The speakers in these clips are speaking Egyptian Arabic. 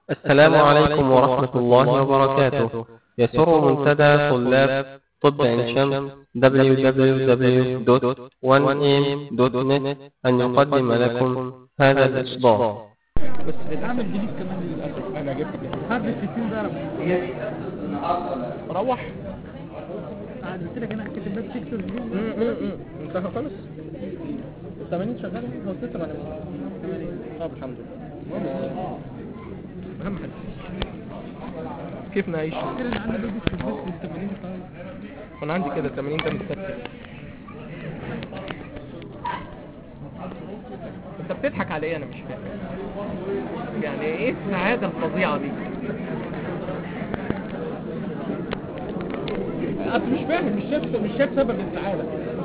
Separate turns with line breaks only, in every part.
السلام عليكم ورحمة الله وبركاته يسر منتدى طلاب طب عين شمس www.1am.net أن يقدم لكم هذا الإصدار
بس بتعمل جديد كمان للاسف انا جبت هارد 60 ضرب روح
قلت لك انا كاتب لك سيكتور جديد
انتهى خالص 80 شغال هو 86 طب الحمد لله اهم حاجه كيف نعيش
كده انا عندي بيبي في البيت بال 80 طيب
وانا عندي كده 80 ده متسكر انت بتضحك على ايه انا مش فاهم يعني ايه السعاده الفظيعه دي اصل مش فاهم مش شايف مش شايف سبب السعاده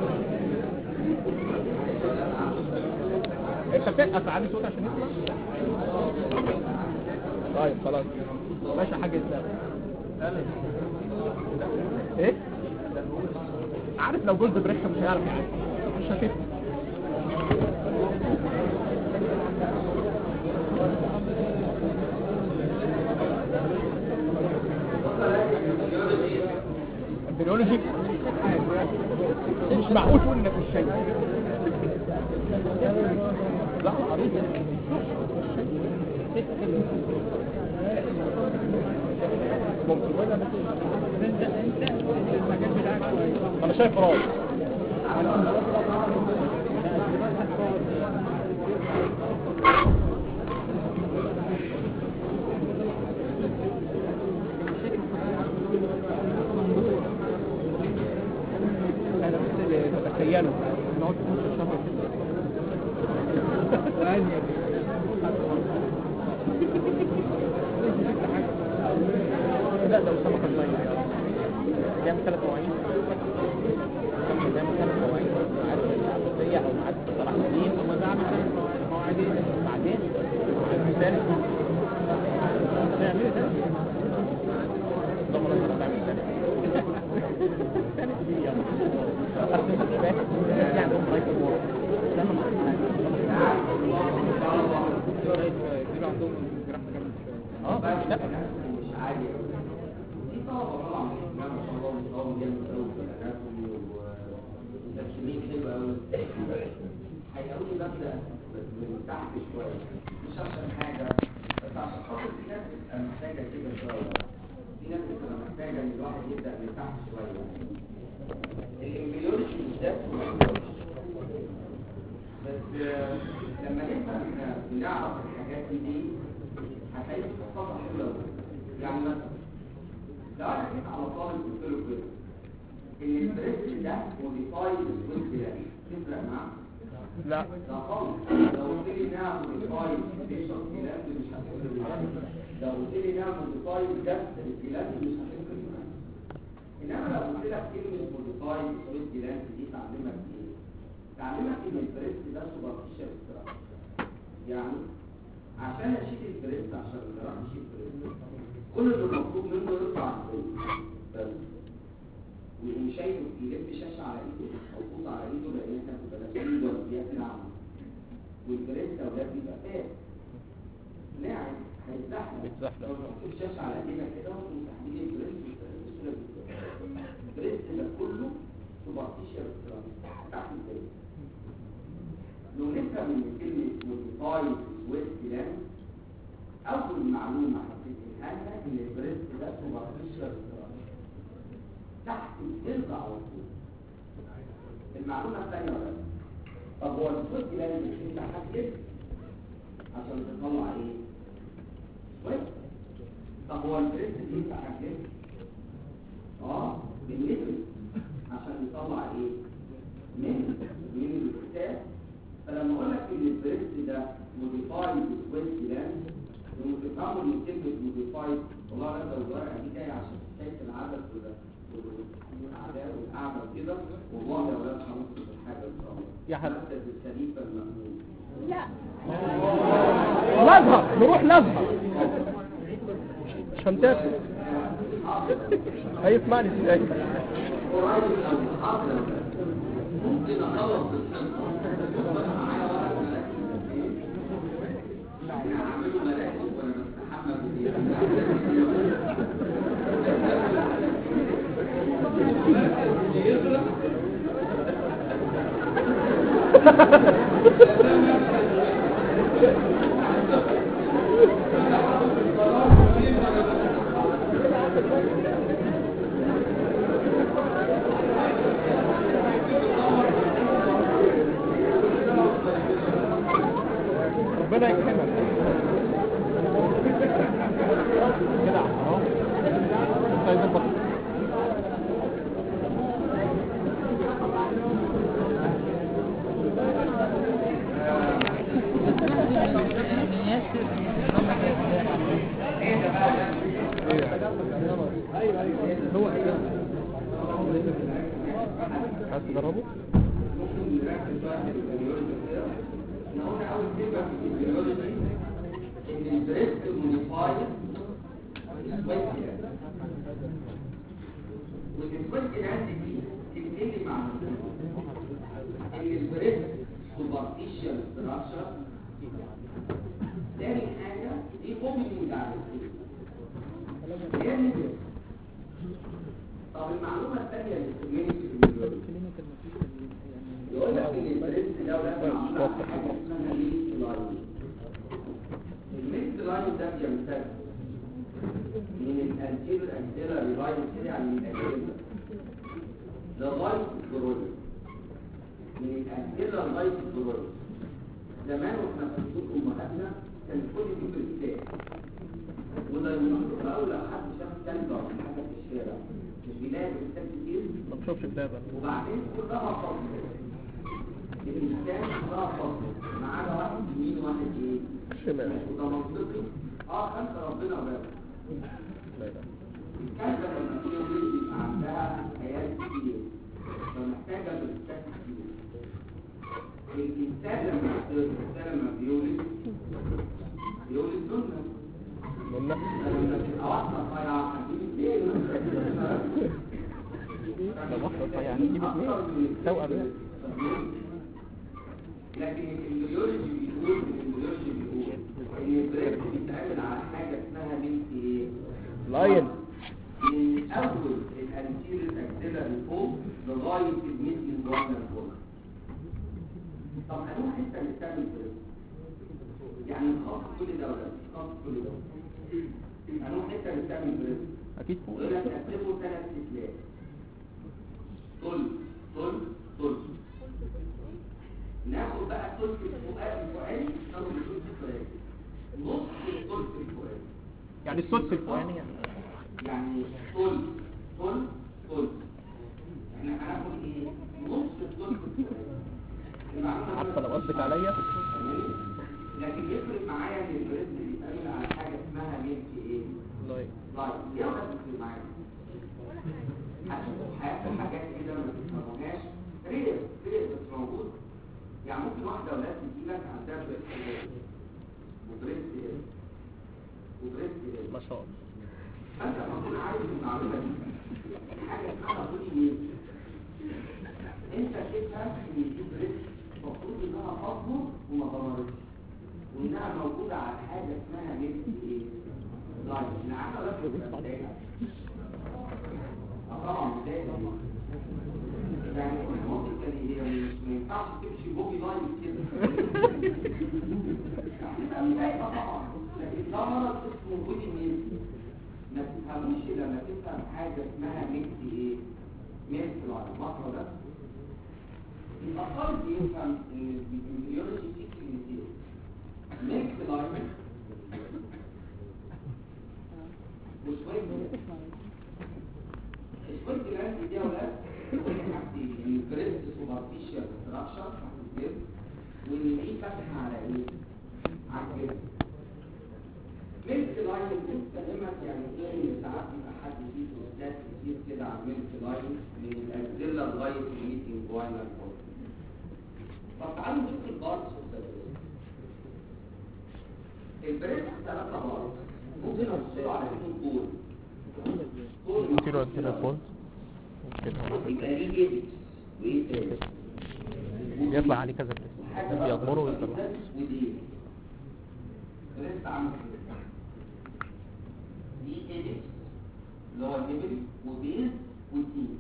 انت بتقف عليه صوت عشان يطلع طيب خلاص ماشي يا حاج اسلام ايه عارف لو جوز بريحه مش هيعرف يعني مش هتفهم البيولوجي مش معقول تقول انك مش شايف لا قريب ممكن
انت انت المجال بتاعك كويس
انا شايف راس انا بس اللي بتخيله نقعد 12 شهر لا ده اسامه كان طيب جاي ثلاث مواعيد كان جاي ثلاث مواعيد عارف العباسيه او معاد صلاح الدين
هو ده عامل ثلاث مواعيد ايه
بعدين الثالث
هتعمل ده
ضمن انت بتعمل الثالث الثالث دي يلا اصل انت مش فاهم في عندهم رايت وورك لما ما
دي عندهم جراحه جامد شويه
اه مش لا
هيقولوا نبدا من تحت شويه مش عشان حاجه بس عشان خاطر في ناس بتبقى محتاجه كده شويه في ناس بتبقى محتاجه ان الواحد يبدا من تحت شويه الامبريولوجي بالذات بس آه، لما نفهم إحنا بنعرف الحاجات دي هتلاقي تفاصيل حلوه أوي. يعني مثلا لو انا جيت على طالب قلت له كده ان البريست ده موديفايد سويت بلاد تفرق معاه؟
لا
لا خالص لو قلت لي انها موديفايد بيشرب بلاد مش هتفرق معايا لو قلت لي انها موديفايد جد البلاد مش هتفرق معايا انما لو قلت لك كلمه موديفايد سويت بلاد دي تعلمك ايه؟ تعلمك ان البريست ده سوبرفيشال ستراكشر يعني عشان اشيل البريست عشان راح اشيل البريست كل اللي مطلوب منه يرفع البريست بس ويقوم شايفه يلف شاشه على ايده او فوط على ايده لان احنا بنبقى لابسين جوانتيات ناعمه والبريست اولاد بيبقى فات ناعم هيتزحلق
بيتزحلق.
لو تحط الشاشه على ايدينا كده وتقوم تحديد البريست بسهوله جدا البريست ده كله سوبرفيشال ستراكشر تحت البريست لو نفهم من كلمة موديفايد سويت جلاند أول معلومة حطيتها لنا إن البريست ده سوبرفيشال تحت الجلد على طول المعلومة الثانية ولا لا؟ طب هو السويت جلاند بيفتح تحت الجلد عشان تطلع إيه؟ سويت طب هو البريست بيفتح تحت الجلد؟ اه بالمتر عشان يطلع ايه؟ من من الكتاب فلما اقول لك ان البريست ده موديفايد سويت جلاند وتفهموا ان كلمه موديفايد والله انا لو الورقه دي جايه عشان شايف العدد وده والاعداد والقعده وكده والله يا ولاد هنص الحاجه ان شاء الله
يا حبيبي.
مركز الخليفه المأمون
نزهر نروح نزهر عشان تاكل هيسمعني ازاي
قريب او حاضر ممكن اخلص الحصه معايا ورقه مراكز احنا هنعمله مراكز وانا بستحمى
ربنا يكرمك كده اهو مش عايز أبطل. ايوه ايوه هو كده عايز تجربه؟
ان البريست موديفايد سويت والسويت جلاند دي تبتدي مع ان البريست سوبرفيشال ستراكشر تاني حاجه دي اوبننج على السويت تاني طب المعلومه الثانيه اللي في يقول لك ان البريست ده ولازم معمول على حاجه اسمها ميت لاين الميت لاين ده بيمتد من الانتيريور اكسيلاري لاين كده يعني من الاكسيلر لغايه الجرويد من الاكسيلر لغايه الجرويد زمان واحنا في بيوت امهاتنا كان كل دي بريستات وده المفروض اول لو حد شاف كلب او حاجه في الشارع مش بيلاقي بريستات كتير
ما تشوفش كتابة
وبعدين كلها فصل الإنسان كلها فصل ما عدا واحد يمين واحد ايه
شمال
وده منطقي اه خلق ربنا وبس
لا لا
الكلبة لما تولد بيبقى عندها حياة كتير فمحتاجة بريستات كتير الإنسان لما الإنسان لما بيولد بيولد سنة
قلنا
لما تبقى واحدة رفيعة هتجيب اثنين
ده واحدة يعني تجيب اثنين توأم يعني.
لكن الامبريولوجي بيقول الامبريولوجي بيقول ان البريك بيتعمل على حاجه اسمها بنت ايه؟
لاين
من اول الانتيريور اكسيلاري فوق لغايه الميد انجوانال فوق طب هنروح حته نستعمل بريك يعني نخصص كل ده ولا نخصص كل ده هنروح حته نستعمل بريك
اكيد فوق
يقول لك قسمه ثلاث اسلاك طل طل طل ناخد بقى الثلث الفوقاني الفوقاني ناخد الثلث الفوقاني نص الثلث الفوقاني
يعني السدس الفوقاني يعني
يعني طل طل طل احنا هناخد ايه نص الثلث الفوقاني المعلومة
عارفة لو قصدك عليا
تمام؟ لكن يفرق معايا ان البريد بيتعمل على حاجه اسمها ملك ايه
لاين
لايف ليه بس بتفرق معايا هتشوفوا في حياتكم حاجات كده ما تفهموهاش رير رير بس موجود يعني ممكن واحده اولاد تجي لك عندها بريست هيل وبريست هيل وبريست هيل
ما شاء الله
فانت لما تكون عارف المعلومه دي في حاجه اسمها بودي ميل انت تفهم ان دي بريست المفروض انها تصمت وما ضمرتش وانها موجوده على حاجه اسمها ميل ايه؟ لايف العمل بس بتبقى مضايقة. آه طبعا مضايقة. يعني المنطقة دي هي مش ما ينفعش تمشي بوبي لايف كده هتبقى مضايقة طبعا لكن ده مرض اسمه بودي ميل ما تفهموش إلا لما تفهم حاجة اسمها ميكس ايه؟ ميكس لايف مصر ده يبقى خالص يفهم ان البيولوجي فيه كلمتين ميكس لايف وشوية شوية جلاند دي يا ولاد كل حاجتين البريست سوبرفيشال ستراكشر تحت الجلد وان دي فاتحة على ايه؟ على الجلد ميلك لاين بتستخدمك يعني ايه ان ساعات يبقى حد فيه توستات كتير كده على الميلك لاين من الاكزيلا لغايه الميتنج واينال كورد طب تعالوا نشوف البارتس البريست ثلاثة بارتس ممكن افصله على ايده طول طول
انتيرو انتيرو فولد كده
يبقى ليه ايدكس وايه تاني
يطلع عليه كذا بريس
حاجة بقى
يضمره ويطلع
ودي بريست عامل كده اللي هو الليبل وبيز والتيم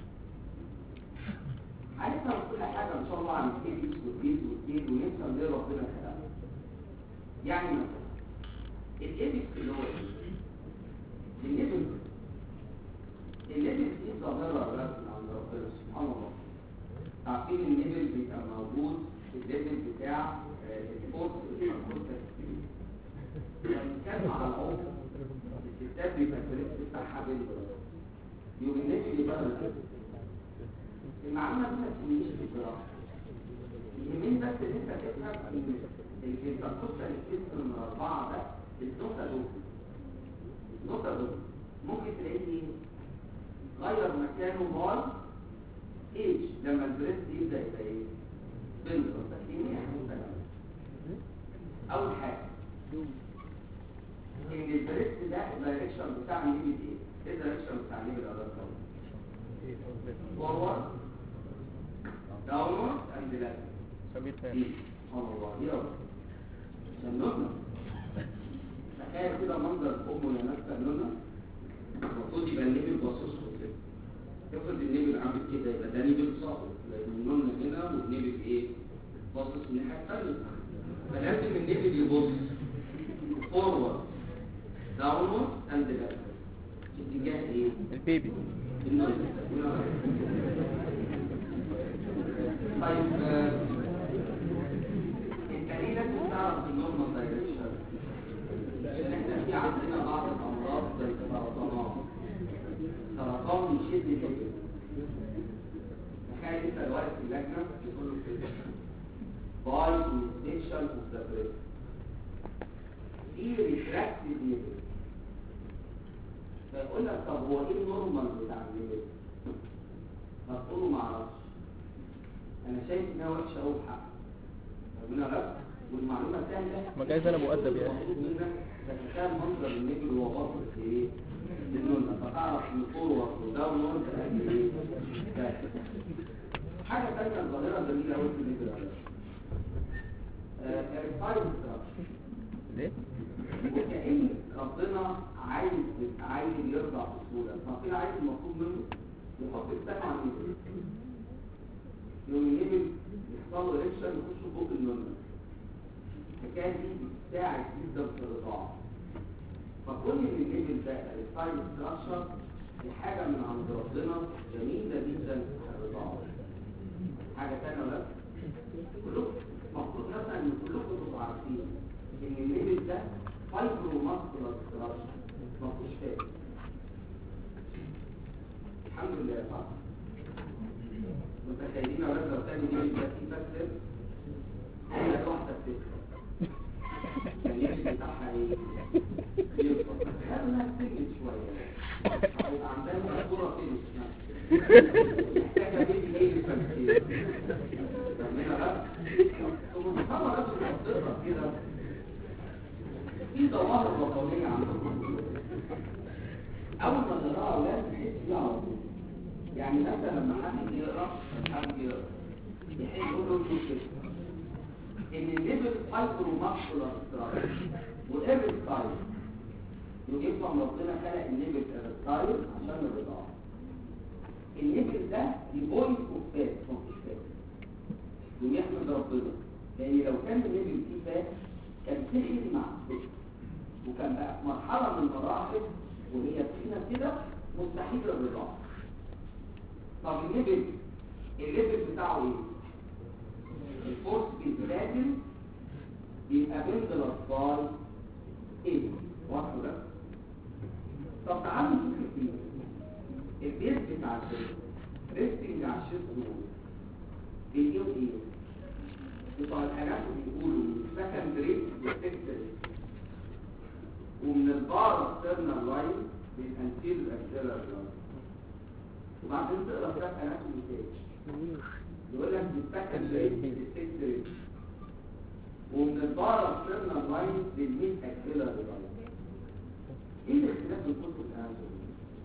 هنفهم كل حاجة إن شاء الله عن الكيبس والبيز والتيم ونفهم ليه ربنا خلقها يعني مثلا الإيبكس اللي هو إيه؟ الليبل الليبل دي ظاهرة ولا عند ربنا سبحان الله عارفين الليبل بيبقى موجود في الليبل بتاع آه، الفورس اللي موجود في بنتكلم على العمق الكتاب بيبقى الفريق بتاعها بين يوم الليبل يبقى الكتاب المعلومة دي ما تسميش في الجراحة يهمني بس ان انت تفهم ان الانتركوستال الجسم من الاربعة ده النقطة دول النقطة دول ممكن تلاقيه غير مكانه باي ايج لما البريست يبدأ يبقى ايه؟ بنت فاكرين يعني اول حاجة ان البريست ده الدايركشن بتاع النيبل ايه؟ ايه الدايركشن بتاع النيبل يا دكتور؟ forward downward and left
سمير
دي
فاهم
سبحان الله دي أول عشان نقطة تخيل كده منظر أم وهي ماسكة النونة المفروض يبقى النبل باصص له كده افرض النبل عامل كده يبقى ده نبل ساقط لأن النونة هنا والنبل إيه؟ باصص الناحية التانية فلازم النبل يبص forward downward and left في اتجاه إيه؟
البيبي
طيب آه، انت ليه لازم تعرف النورمال دايركشن عشان احنا في عندنا بعض الامراض زي السرطانات سرطان يشد الجسم تخيل انت الوقت في اللجنه بتقول له كده باي انسبكشن اوف ذا بريست في ريتراكتد ليفل فيقول لك طب هو ايه النورمال بتاع الليفل فتقول له ما اعرفش انا شايف انها وحشه قوي بحق ربنا غلط والمعلومه سهله
ما جايز انا مؤدب يعني
المفروض منك تتخيل منظر النجم وهو باصص في ايه؟ للنون فتعرف ان فور وداون وورد قد ايه؟ ده. حاجه ثانيه ظاهره جميله قوي في النجم الفايل
ليه؟
وكأن ربنا عايز عايز يرضع بسهولة ربنا عايز المطلوب منه يحط السمع على النبل يوم النبل يحصل له ريكشن يخش فوق النونة الحكاية دي بتساعد جدا في الرضاعة فكل ان النبل ده الفايل ستراكشر دي حاجة من عند ربنا جميلة جدا في الرضاعة حاجة تانية ولا لا؟ كلكم المفروض مثلا ان كلكم تبقوا عارفين ان النبل ده فايبرو ماسكولار ستراكشر ما فيهوش فات الحمد لله صح متخيلين يا ولاد لو كان النبل ده فيه فات سيل هي واحده بتكسر النبل بتاعها ايه؟ يكبر خلينا تجلد شويه هيبقى عندنا صوره كده محتاجه بيبي ايه للتمثيل فاهمين بقى؟ ثم تصور نفسك تقرا كده في ظواهر وطنية عندكم أول ما تقراها أولاد تحس بيها على طول يعني مثلا لما حد يقرا لما حد يقرا يحس يقول له كده إن الليفل فايبرو ماسكولار ستراكشر وإيرستايل يفهم ربنا خلق الليفل إيرستايل عشان الرضاعة الليفل ده يبوينت اوف فات مفيش فات ويحمد ربنا لأن لو كان الليفل فيه فات كان سحر مع السحر وكان بقى في مرحلة من المراحل وهي فينا كده مستحيل الرضاعة طب الليفل الليفل بتاعه ايه؟ الفورس بيتبادل بيبقى بين باي ايه؟ واضحه ده؟ طب تعالوا نشوف البيت البيت بتاع الشيست ريستنج على الشيست دول بيجيبوا ايه؟ بتوع الاناتومي بيقولوا سكند ريت وسكند ريت ومن البار اكسترنال لاين للانتير اكسترنال لاين وبعدين تقرا كتاب اناتومي تاني يقول لك من سكند ريت للسكند ريت ومن البار اكسترنال لاين للميد اكسترنال لاين ايه الاختلاف بين كتب الاناتومي؟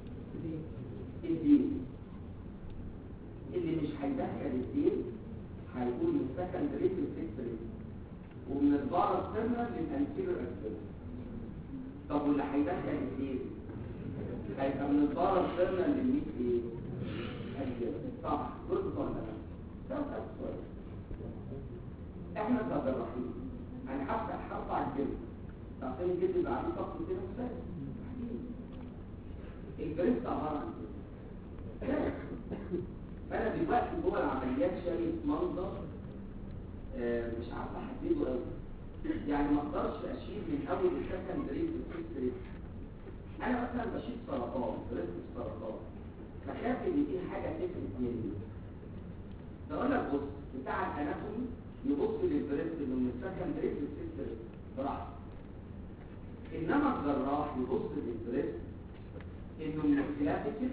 الدين اللي مش هيدخل الدين هيقول من سكند ريت للسكند ريت ومن البار اكسترنال للانتير اكسترنال طب واللي هيدخل الايه هيبقى من البارا السيرنا للميت ايه؟ أجزاء صح جزء ولا لا؟ ده بقى السؤال احنا كجراحين هنحفظ حرف على الجلد عشان الجلد يبقى عليه فقط كده مسائل البريست عبارة عن كده فانا دلوقتي جوه العمليات شايف منظر آه، مش عارف احدده قوي يعني ما اقدرش اشيل من اول السكندري للفيرست انا مثلا بشيل سرطان بريست السرطان فخاف ان في حاجه تفلت مني فاقول لك بص بتاع الاناتومي يبص للبريست انه من السكندري للفيرست براحته انما الجراح يبص للبريست انه من الكلافيكل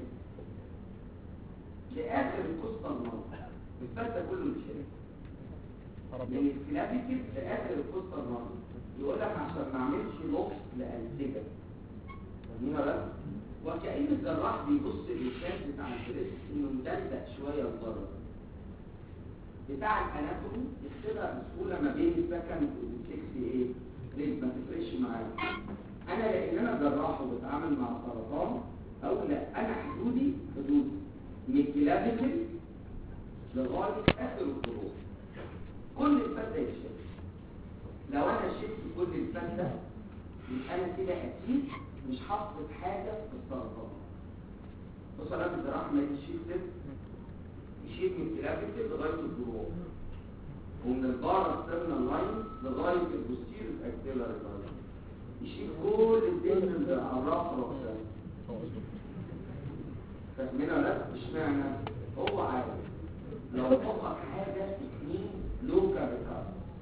لاخر القصه المرض الفتة كله مش هيك من الكلافيكل لاخر القصه المرض يقول لك عشان ما اعملش لوكس لانسجه فاهمين ولا لا؟ وكأن الجراح بيبص للشاف بتاع البريست انه مدلدق شويه لبره بتاع الاناتومي يكتبها بسهوله ما بين السكند والسكس ايه؟ ليه ما تفرقش معايا انا لان انا جراح وبتعامل مع سرطان او لا انا حدودي حدود من كلافيكل لغايه اخر الخروج كل الفتة يتشال لو انا شلت كل الفتة يبقى انا كده اكيد مش هفقد حاجه في السرطان بص انا الجراح ما يشيل طفل يشيل من كلافيكل لغايه الجروح ومن البارا ستيرنال لاين لغايه البوستير اكتيلر لاين يشيل كل الدهن اللي على الراس راسه فاهمين ولا لا؟ اشمعنى؟ هو عارف لو فقط حاجه اتنين لوكا بتاعه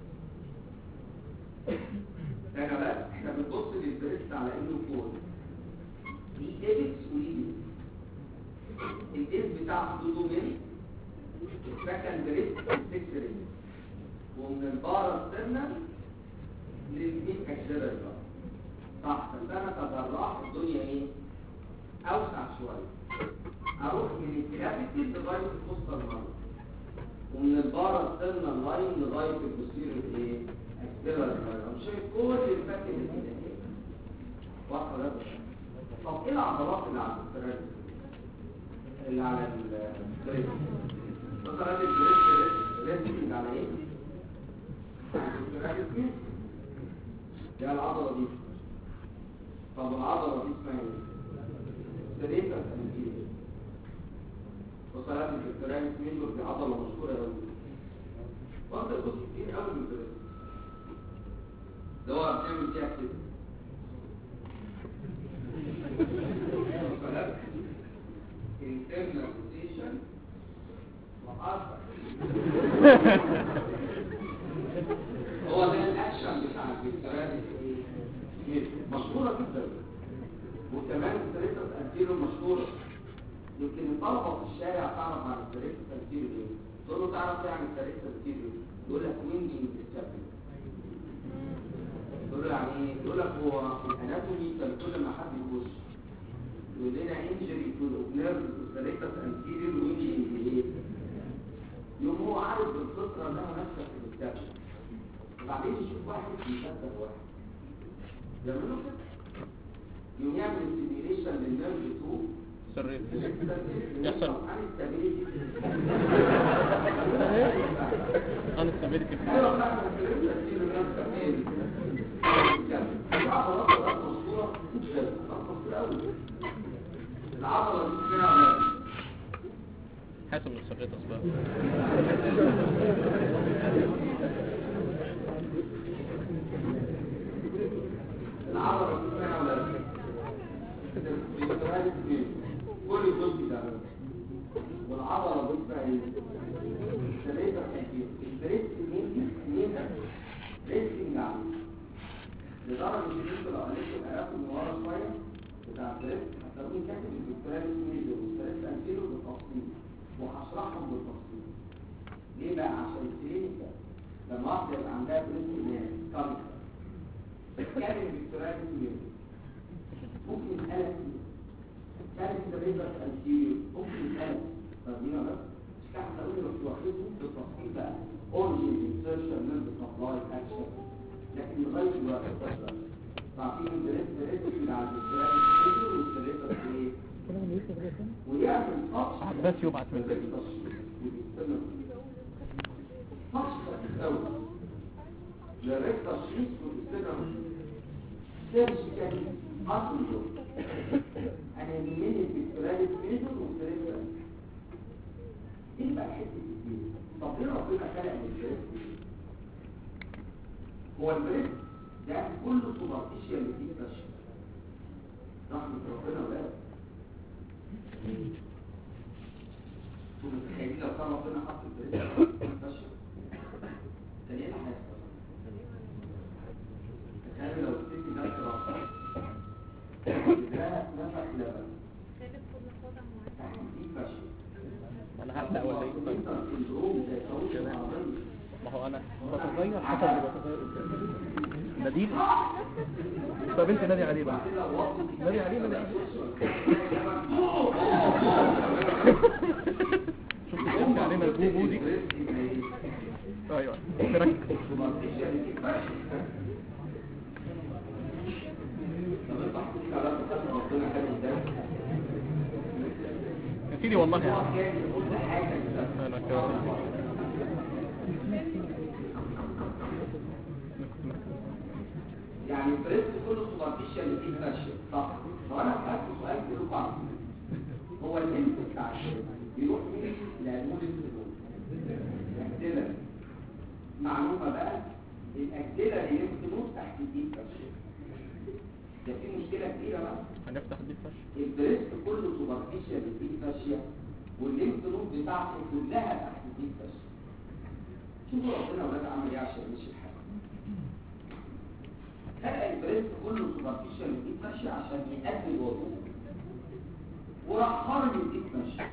تاني ولا احنا بنبص للبريست على انه كون دي ايبكس ودي الايبكس بتاع حدوده من السكند بريست للسكس بريست ومن البارا ستيرنال للمين اكسلر بقى صح بس انا كجراح الدنيا ايه اوسع شويه اروح من الكلافيكل لغايه القصه المرض ومن البارا ستيرنال لاين لغايه البوستير ايه اكسلر انا شايف كل الفك اللي كده ايه واضحه ده طب ايه العضلات اللي على الفراغ اللي على البريست مثلا البريست ريست على ايه دي العضلة دي طب العضلة دي اسمها ايه؟ سريتا سنجيل وصلات الكتراني ميندور دي عضلة مشهورة قوي وانت تبص كتير قوي من البريد ده هو بتعمل فيها كده وصلات internal rotation وأربع هو ده الاكشن بتاع الفيكتوريال مشهوره جدا وكمان السريتة الانتيرو مشهوره يمكن الطلبه في الشارع تعرف عن السريتة الانتيرو ايه تقول له تعرف ايه عن السريتة الانتيرو يقول لك وينجينج ديسابيل تقول له يعني ايه يقول لك هو في الاناتومي كان كل ما حد يخش يقول لنا انجري تو الاوبنيرف السريتة الانتيرو وينجينج ايه يوم هو عارف بالفطره انها ماشيه في الكتاب وبعدين يشوف واحد بيفتح واحد يعملوا كده يوم يعمل سيميليشن للنيرف 2
سريت
يحصل عن الستابيليتي
عن السبيلتي
ايوه بقى الستابيليتي اللي نفسها فين دي عضلات بقى مشهوره جدا مشهوره قوي العضله دي اسمها
حاسب من السريت اصلا
العضلة دي اسمها ولا بيتوالد اثنين كل جزء ده والعضلة دي اسمها ايه؟ ثلاثة تأكيد البريست مين دي؟ مين ده؟ بريستنج عامل لدرجة ان انتوا لو قلتوا الآلات من ورا شوية بتاع البريست هتلاقوني كاتب الفيكتوريال سميل والبريست انتيرو بالتفصيل وهشرحهم بالتفصيل ليه بقى؟ عشان الكلينيكال لما واحدة يبقى عندها بريست ناس كاريكال كان الفيكتوريال سميل ممكن يسألك كانت الريفر انتيريور ممكن يسألك فاهمين ولا مش كده هتلاقوني رحت واخدهم بالتفصيل بقى اورجن انسرشن نيرف سبلاي اكشن لكن لغايه دلوقتي عارفين الدريس دريس اللي على الفيكتوريال سميل والدريس ايه
بس يبعت من البيت
فقط أول لغاية تشخيص والاستمرار سيرش كان أصل دول أنا يهمني الفكرالي ميثود والفكرالي ايه بقى الحته دي طب ليه ربنا خلق البريد هو البريد ده كله سوبرفيشال اللي فيه فشل رحمة ربنا ولا انتوا متخيلين لو كان ربنا حط البريد فشل كان ايه اللي هيحصل؟ تخيل لو الست جت راسها ده نفخ لبن تحت فيه فشل
انا هبدا ولا ايه طيب
انت السندروم زي طاووس العربية
ما هو انا بتغير حسب اللي بتغير قدامي نادين طب انت نادي عليه بقى نادي عليه نادي عليه شفت نادي علينا البوبو دي ايوه تركز يا سيدي والله يا عم. انا كمان
يعني البريست كله سوبرفيشال اللي فيه فاشل صح طب انا هسألك سؤال كلكم عارفين هو الليمف بتاع البريست بيروح منين لأنمول السلوك الأجدلة معلومة بقى الأجدلة اللي ليمف نود تحت الديب فاشل ده في مشكلة كبيرة بقى
هنفتح دي فش
البريست كله سوبرفيشال اللي فيه فاشية والليمف نود بتاعته كلها تحت الديب فاشل شوفوا ربنا ولاد عمل ايه عشان مشي الحال خلق البريست كله سوبرفيشال الديب ماشي عشان يأدي الوظيفه وراح خرج الديب ماشي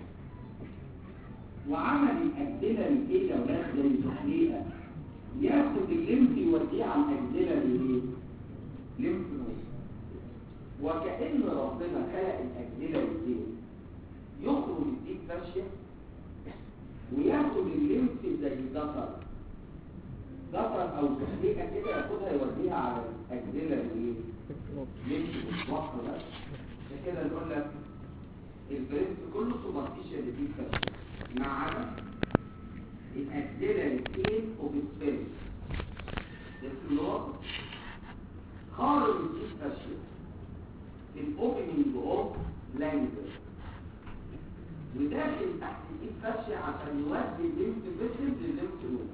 وعمل الأجدلة لإيه يا ولاد زي الزحليقة ياخد الليمف يوديه على الأجدلة لإيه؟ ليمف نود وكأن ربنا خلق الأجدلة لإيه؟ يخرج الديب ماشية وياخد الليمف زي ذكر ذكر او تحقيقه كده ياخدها يوديها على الاجزله اللي ليش مصر ده عشان كده نقول لك البريست كله سوبرفيشال اللي فيه فشل ما عدا الاجزله الاثنين وبالسبيس الفلور خارج الديب فشل في الاوبننج اوف لانجوج وداخل تحت الديب فشل عشان يودي الليمف فيسل للليمف نود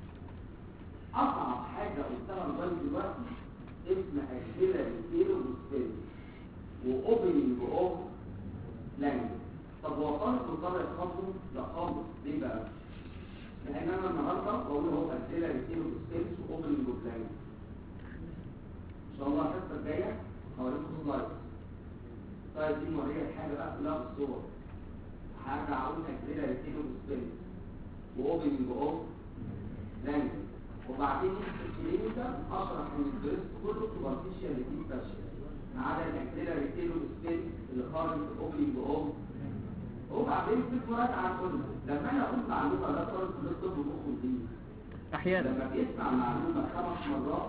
اصعب حاجة قلتها لغاية دلوقتي اسم اجهزة الكيلو والسبيل واوبننج اوف لانجوج طب هو طالب مضطر يتخصص لا خالص ليه بقى؟ لان انا النهارده بقول هو اجهزة الكيلو والسبيل واوبننج اوف لانجوج ان شاء الله الحصه الجايه هوريكم سلايد سلايد دي موريه الحاجه بقى كلها بالصور هرجع اقول اجهزة الكيلو والسبيل واوبننج اوف لانجوج وبعدين الكلينيكا اشرح ان البريست كله سوبرفيشال اللي فيه فاشل ما عدا الاكتيلا ريتيلو سبيس اللي خارج في الاوبننج اوف وبعدين في مراجعه قلنا لما انا اقول معلومه ده طالب كليه الطب مخه دي
احيانا
لما بيسمع معلومه خمس مرات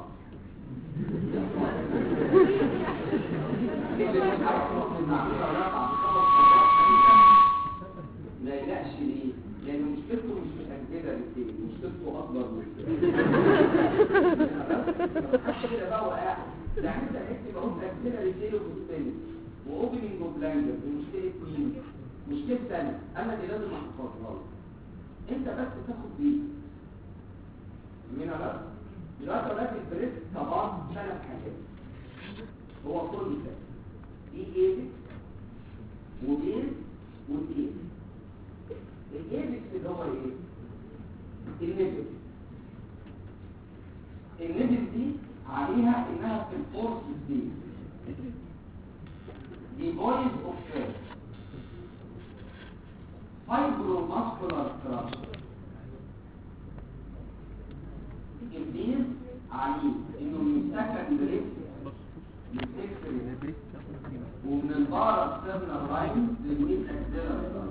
اللي مش عارف ياخد المعلومه رابعه خمس مرات ما يلاقش ليه لان مشكلته مش في الاجهزه الاثنين مشكلته اكبر من كده كده بقى وقاعد يعني انت اكتب اهو اجهزه الاثنين وبتستنى واوبننج اوف لانجوج ومشكله مين مشكله انا انا اللي لازم احفظها لك انت بس تاخد دي من بس دلوقتي اقول لك البريست طبعا ثلاث حاجات هو كل ده دي ايدك وبيز وديز الايبكس اللي هو ايه النبل النبل دي عليها انها في الفورس دي دي بويز اوف فيرس فايبرو ماسكولار ستراكشر البيز عليه انه من سكند ريفت ومن البارا ستيرنال لاين للميد اكزيلر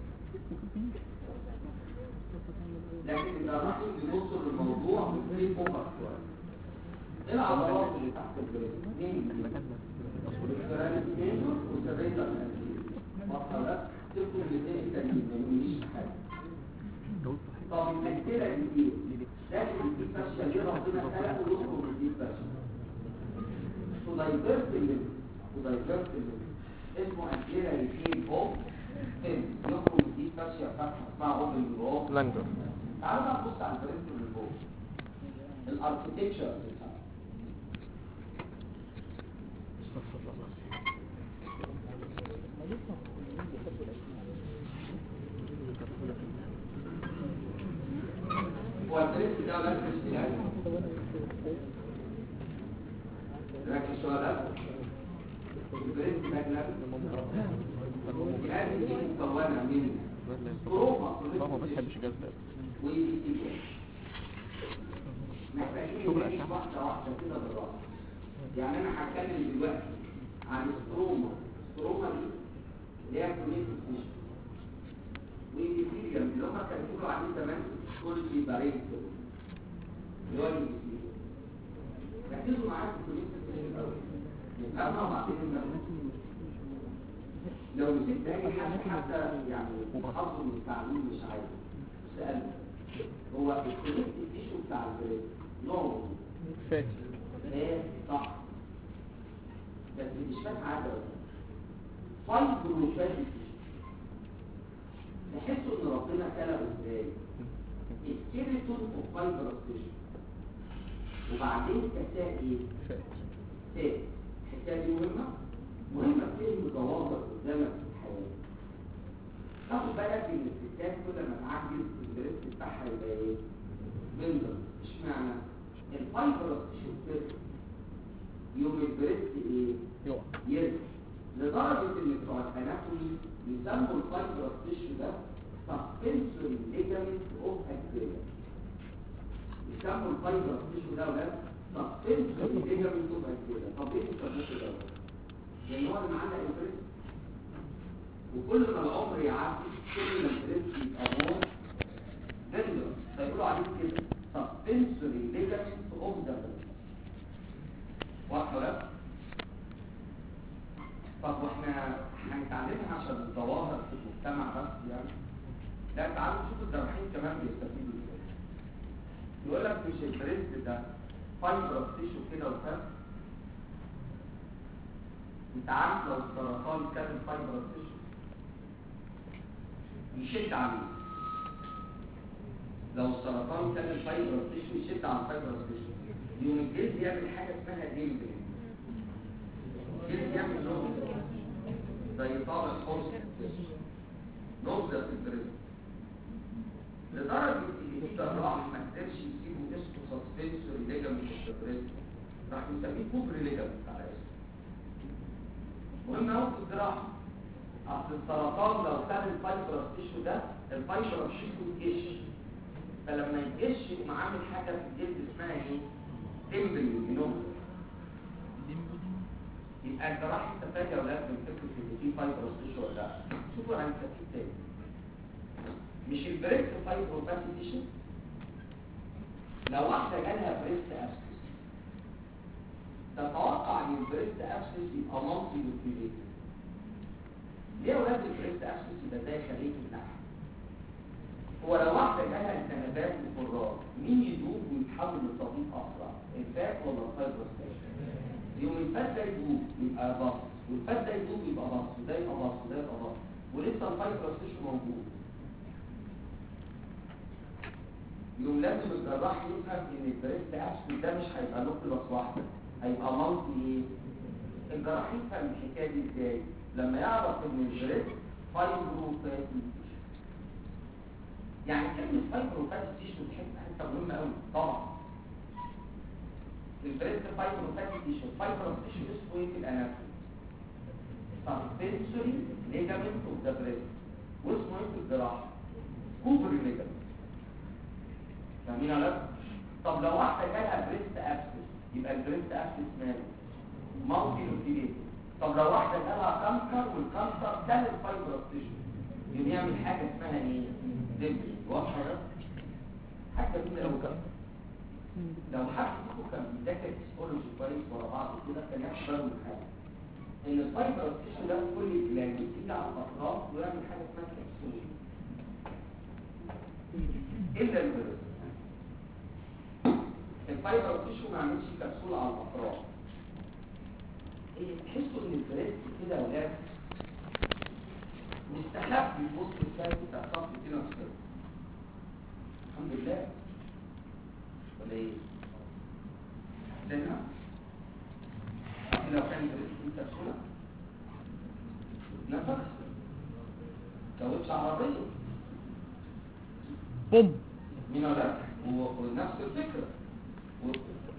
لكن الجراحين بيبصوا للموضوع بكتير فوكس شويه ايه العضلات اللي تحت البريد؟ مين؟ السيراميك ميجور والسيريتال واضحه ده سيبكم الاثنين التانيين ما يقوليش حاجه طب الأسئلة دي ايه؟ لازم دي فاشية ليه ربنا خلقه يخرج دي فاشية ودايفرت الليمت ودايفرت الليمت اسمه أسئلة يفين فوق فين يخرج دي فاشية فتحة اسمها اوبن جروب
لانجر
تعالوا بقى نبص على البرنت اللي فوق الاركتكتشر بتاعها هو البرنت ده ولا البرنت ده ركز شويه ده البرنت ده جلاب هذه دي مكونه من بروفا
ما بتحبش جلد
شغل واحدة واحدة كده بالراحة يعني أنا هتكلم دلوقتي عن ستروما ستروما دي اللي هي كونيتيف تيشو وإيبيثيليوم اللي هم كانوا بيقولوا عليه زمان كولجي باريت اللي هو الإيبيثيليوم ركزوا معايا في الكونيتيف تيشو الأول نفهمها وبعدين نفهمها لو نسيت أي حاجة حتى يعني حظه من التعليم مش عايز سألني هو الكونكتيف تيشو بتاع البريد نوعه
فاتي
ايه صح بس مش فاهم حاجه بس فايبروفاتي تحسوا ان ربنا خلقه ازاي السكيلتون اوف فايبرس تيشو وبعدين كساء ايه
فاتي
تاني الحكايه دي مهمه مهمه فهم ظواهر قدامك في الحياه تاخد بالك ان الستات كل ما تعجز البريست بتاعها يبقى ايه؟ بندر اشمعنى؟ الفايبرس تيشو بتاعها يوم البريست ايه؟
يقع
يرجع لدرجه ان بتوع الاناتومي يسموا الفايبرس تيشو ده سسبنسوري ليجامنت اوف اكتيريا يسموا الفايبرس تيشو ده ولا سسبنسوري ليجامنت اوف اكتيريا طب ايه بيسموه ده؟ لان هو اللي معلق البريست وكل ما العمر يعدي كل ما البريست يبقى مور دندر فيقولوا عليه كده سسبنسوري ليجامنت اوف ذا بريست واضحه ولا لا؟ طب واحنا هنتعلمها عشان الظواهر في المجتمع بس يعني لا تعالوا نشوف الجراحين كمان بيستفيدوا ازاي يقول لك مش البريست ده فايبرس تيشو كده وفاهم انت عارف لو السرطان كان الفايبرس تيشو يشد عليه لو السرطان كان الفايبرس تيشو يشد على الفايبرس تيشو يوم الجلد يعمل حاجه اسمها ديمبلين الجلد يعمل نوم زي طابع حوض نبذه في البريد لدرجه ان في جراح ما قدرش يسيبه اسمه سسبنسوري ليجامنت في البريد راح يسميه كوبري ليجامنت على اسمه مهم قوي في الجراحه اصل السرطان لو كان الفايبرس تيشو ده الفايبرس تيشو يتقش فلما يتقش يقوم عامل حاجه في الجلد اسمها ايه؟ ديمبلينج نوم يبقى الجراح استفاد يا اولاد من فكره ان في فايبرس تيشو ولا لا شوفوا انا هنستفيد تاني مش البريست فايبروباثي تيشو لو واحده جالها بريست ابسس تتوقع ان البريست ابسس يبقى مالتي لوكيليت ليه يا اولاد البريست ابسس يبقى زي خليه اللحم هو لو واحده جالها التهابات وفراغ مين يدوب ويتحول لصديق اسرع الفات ولا الفايبروس يوم الفات ده يدوب يبقى بص والفات ده يدوب يبقى بص وده يبقى بص وده يبقى بص ولسه الفايبروس تيشو موجود يوم لازم الجراح يفهم ان البريست ابسس ده مش هيبقى نقطه واحده هيبقى مالتي ايه الجراح يفهم الحكايه دي ازاي لما يعرف ان البريست فايبروفاتي يعني كلمة فايبروفاتي تيشو تحس حتة مهمة قوي طبعا البريست فايبروفاتي تيشو فايبروس تيشو اسمه ايه في الاناتومي سسبنسوري ليجامنت اوف ذا بريست واسمه ايه في الجراحة كوبري ليجامنت فاهمين ولا لا؟ طب لو واحدة جالها بريست ابسس يبقى البريست ابسس ماله مالتي لوكيليت طب لو واحدة جالها كانسر والكانسر ده الفايبروس تيشو يقوم يعمل حاجة اسمها ايه؟ دبل واضحة ده؟ حتى كده لو كان لو حد فيكم كان بيذاكر هيستولوجي كويس ورا بعض كده كان ياخد باله من حاجة ان الفايبر تيشو ده كل الجلاند بتيجي على الاطراف ويعمل حاجه اسمها كبسول الا الفيروس الفايبر تيشو ما عملش كبسول على الاطراف إيه، تحسوا ان البريست كده يا ولاد مستخبي في وسط الثاني بتاع صف كده في كده الحمد لله ولا ايه؟ لانها لو كان البريست دي كبسوله نفخ كاوتش عربيه
بوم
مين ولا هو ونفس الفكرة و...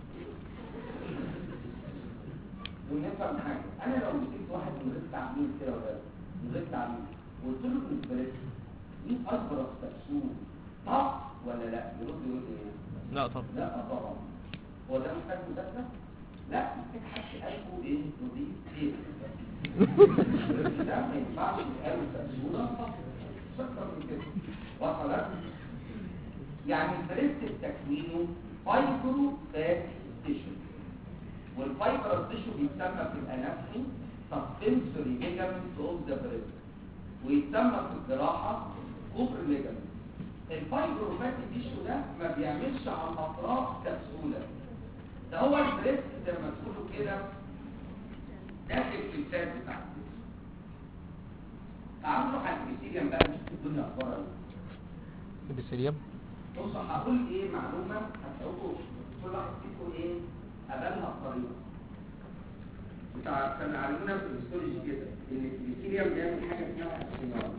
ونفهم حاجة أنا لو مسكت واحد من غير تعميم كده ولا من غير تعميم وقلت له بالنسبة لك مين أكبر كبسول طب ولا لا يرد يقول إيه؟
لا طبعا
لا طبعا هو ده محتاج مذاكرة؟ لا محتاج حد قلبه ايه نظيف ايه ده ما ينفعش يتقال كبسولة فقط مش أكتر من كده وصلت يعني بريست تكوينه فايبرو فات تيشو والفايبر تيشو بيتسمى في الاناتومي سسبنسوري ليجامنت اوف ذا بريست ويتسمى في الجراحه كوبر ليجامنت الفايبرو فات تيشو ده ما بيعملش على الاطراف كبسوله ده هو البريست زي ما تقولوا كده داخل في الفات بتاع الجسم تعالوا نروح على البيسيريم بقى نشوف الدنيا اخبارها ايه
بسريم
بص هقول ايه معلومه هتعرفوا كل واحد فيكم ايه قبلها بطريقه بتاع كان علمونا في الهيستولوجي كده ان البكتيريا بيعمل حاجه اسمها اسيناي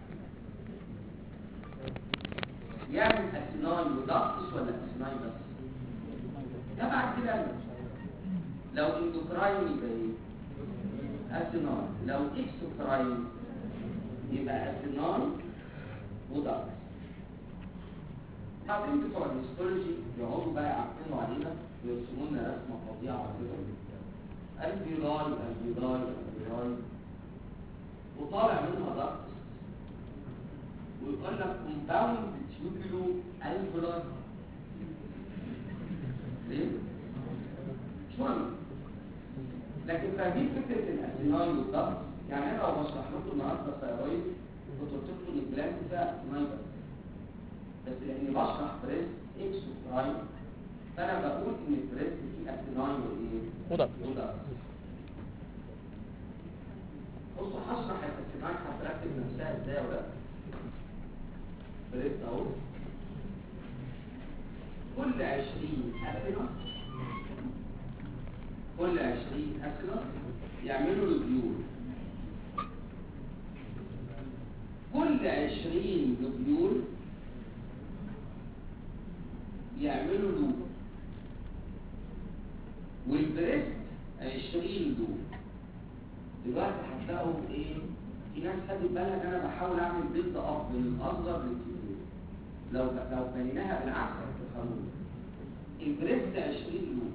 يعمل اسيناي ودقس ولا اسيناي بس ده بعد كده أنا. لو اندوكراين يبقى ايه اسيناي لو اكسوكراين يبقى اسيناي ودقس بعدين بتوع الهيستولوجي يقعدوا بقى يعقلوا علينا ويرسموا لنا رسمه فظيعه كده الفيراي الفيراي الفيراي وطالع منها ضغط ويقول لك كومباوند تيوبولو الفيراي ليه؟ مش مهم لكن فاهمين فكره الاسيناي والضغط يعني انا لو بشرح لكم النهارده ثايرويد كنت قلت لكم ان الجلاند فيها اسيناي بس بس لاني بشرح بريست اكس وبرايم فانا بقول ان البريست فيه اسيناي وايه
وضغط.
وضغط بصوا هشرح الاسيناي هتركب نفسها ازاي ولا بريست اهو كل 20 اسيناي كل 20 اسيناي يعملوا لوبيول كل 20 لوبيول يعملوا لوب والبريست 20 لوب دلوقتي هتلاقوا ايه في ناس خدت بالها ان انا بحاول اعمل بيلد اب من الاصغر للكبير لو لو بنيناها بالعكس هتفهموها البريست 20 لوب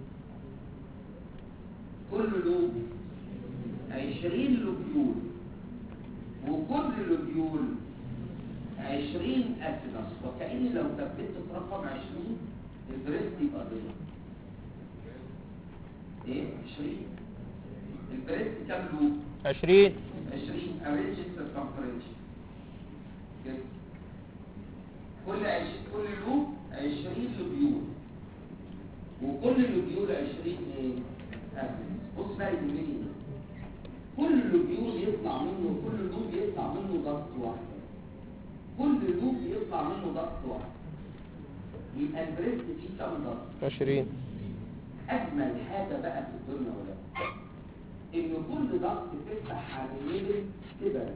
كل لوب 20 لوبيول وكل لوبيول 20 اسيدس وكأني لو ثبت في رقم 20 البريست يبقى ضلع ايه 20 البريست كام لوب
20
20 افريج سيركمفرنس كده كل 20 كل لوب 20 لوبيول وكل لوبيول 20 ايه اسيدس بص بقى يهمني ايه كل لوبيول يطلع منه كل لوب يطلع منه ضغط واحد كل لوب يطلع منه ضغط واحد يبقى البريست فيه كام ضغط
20
اجمل حاجه بقى في الدنيا ولا ان كل ضغط تفتح على النبل كده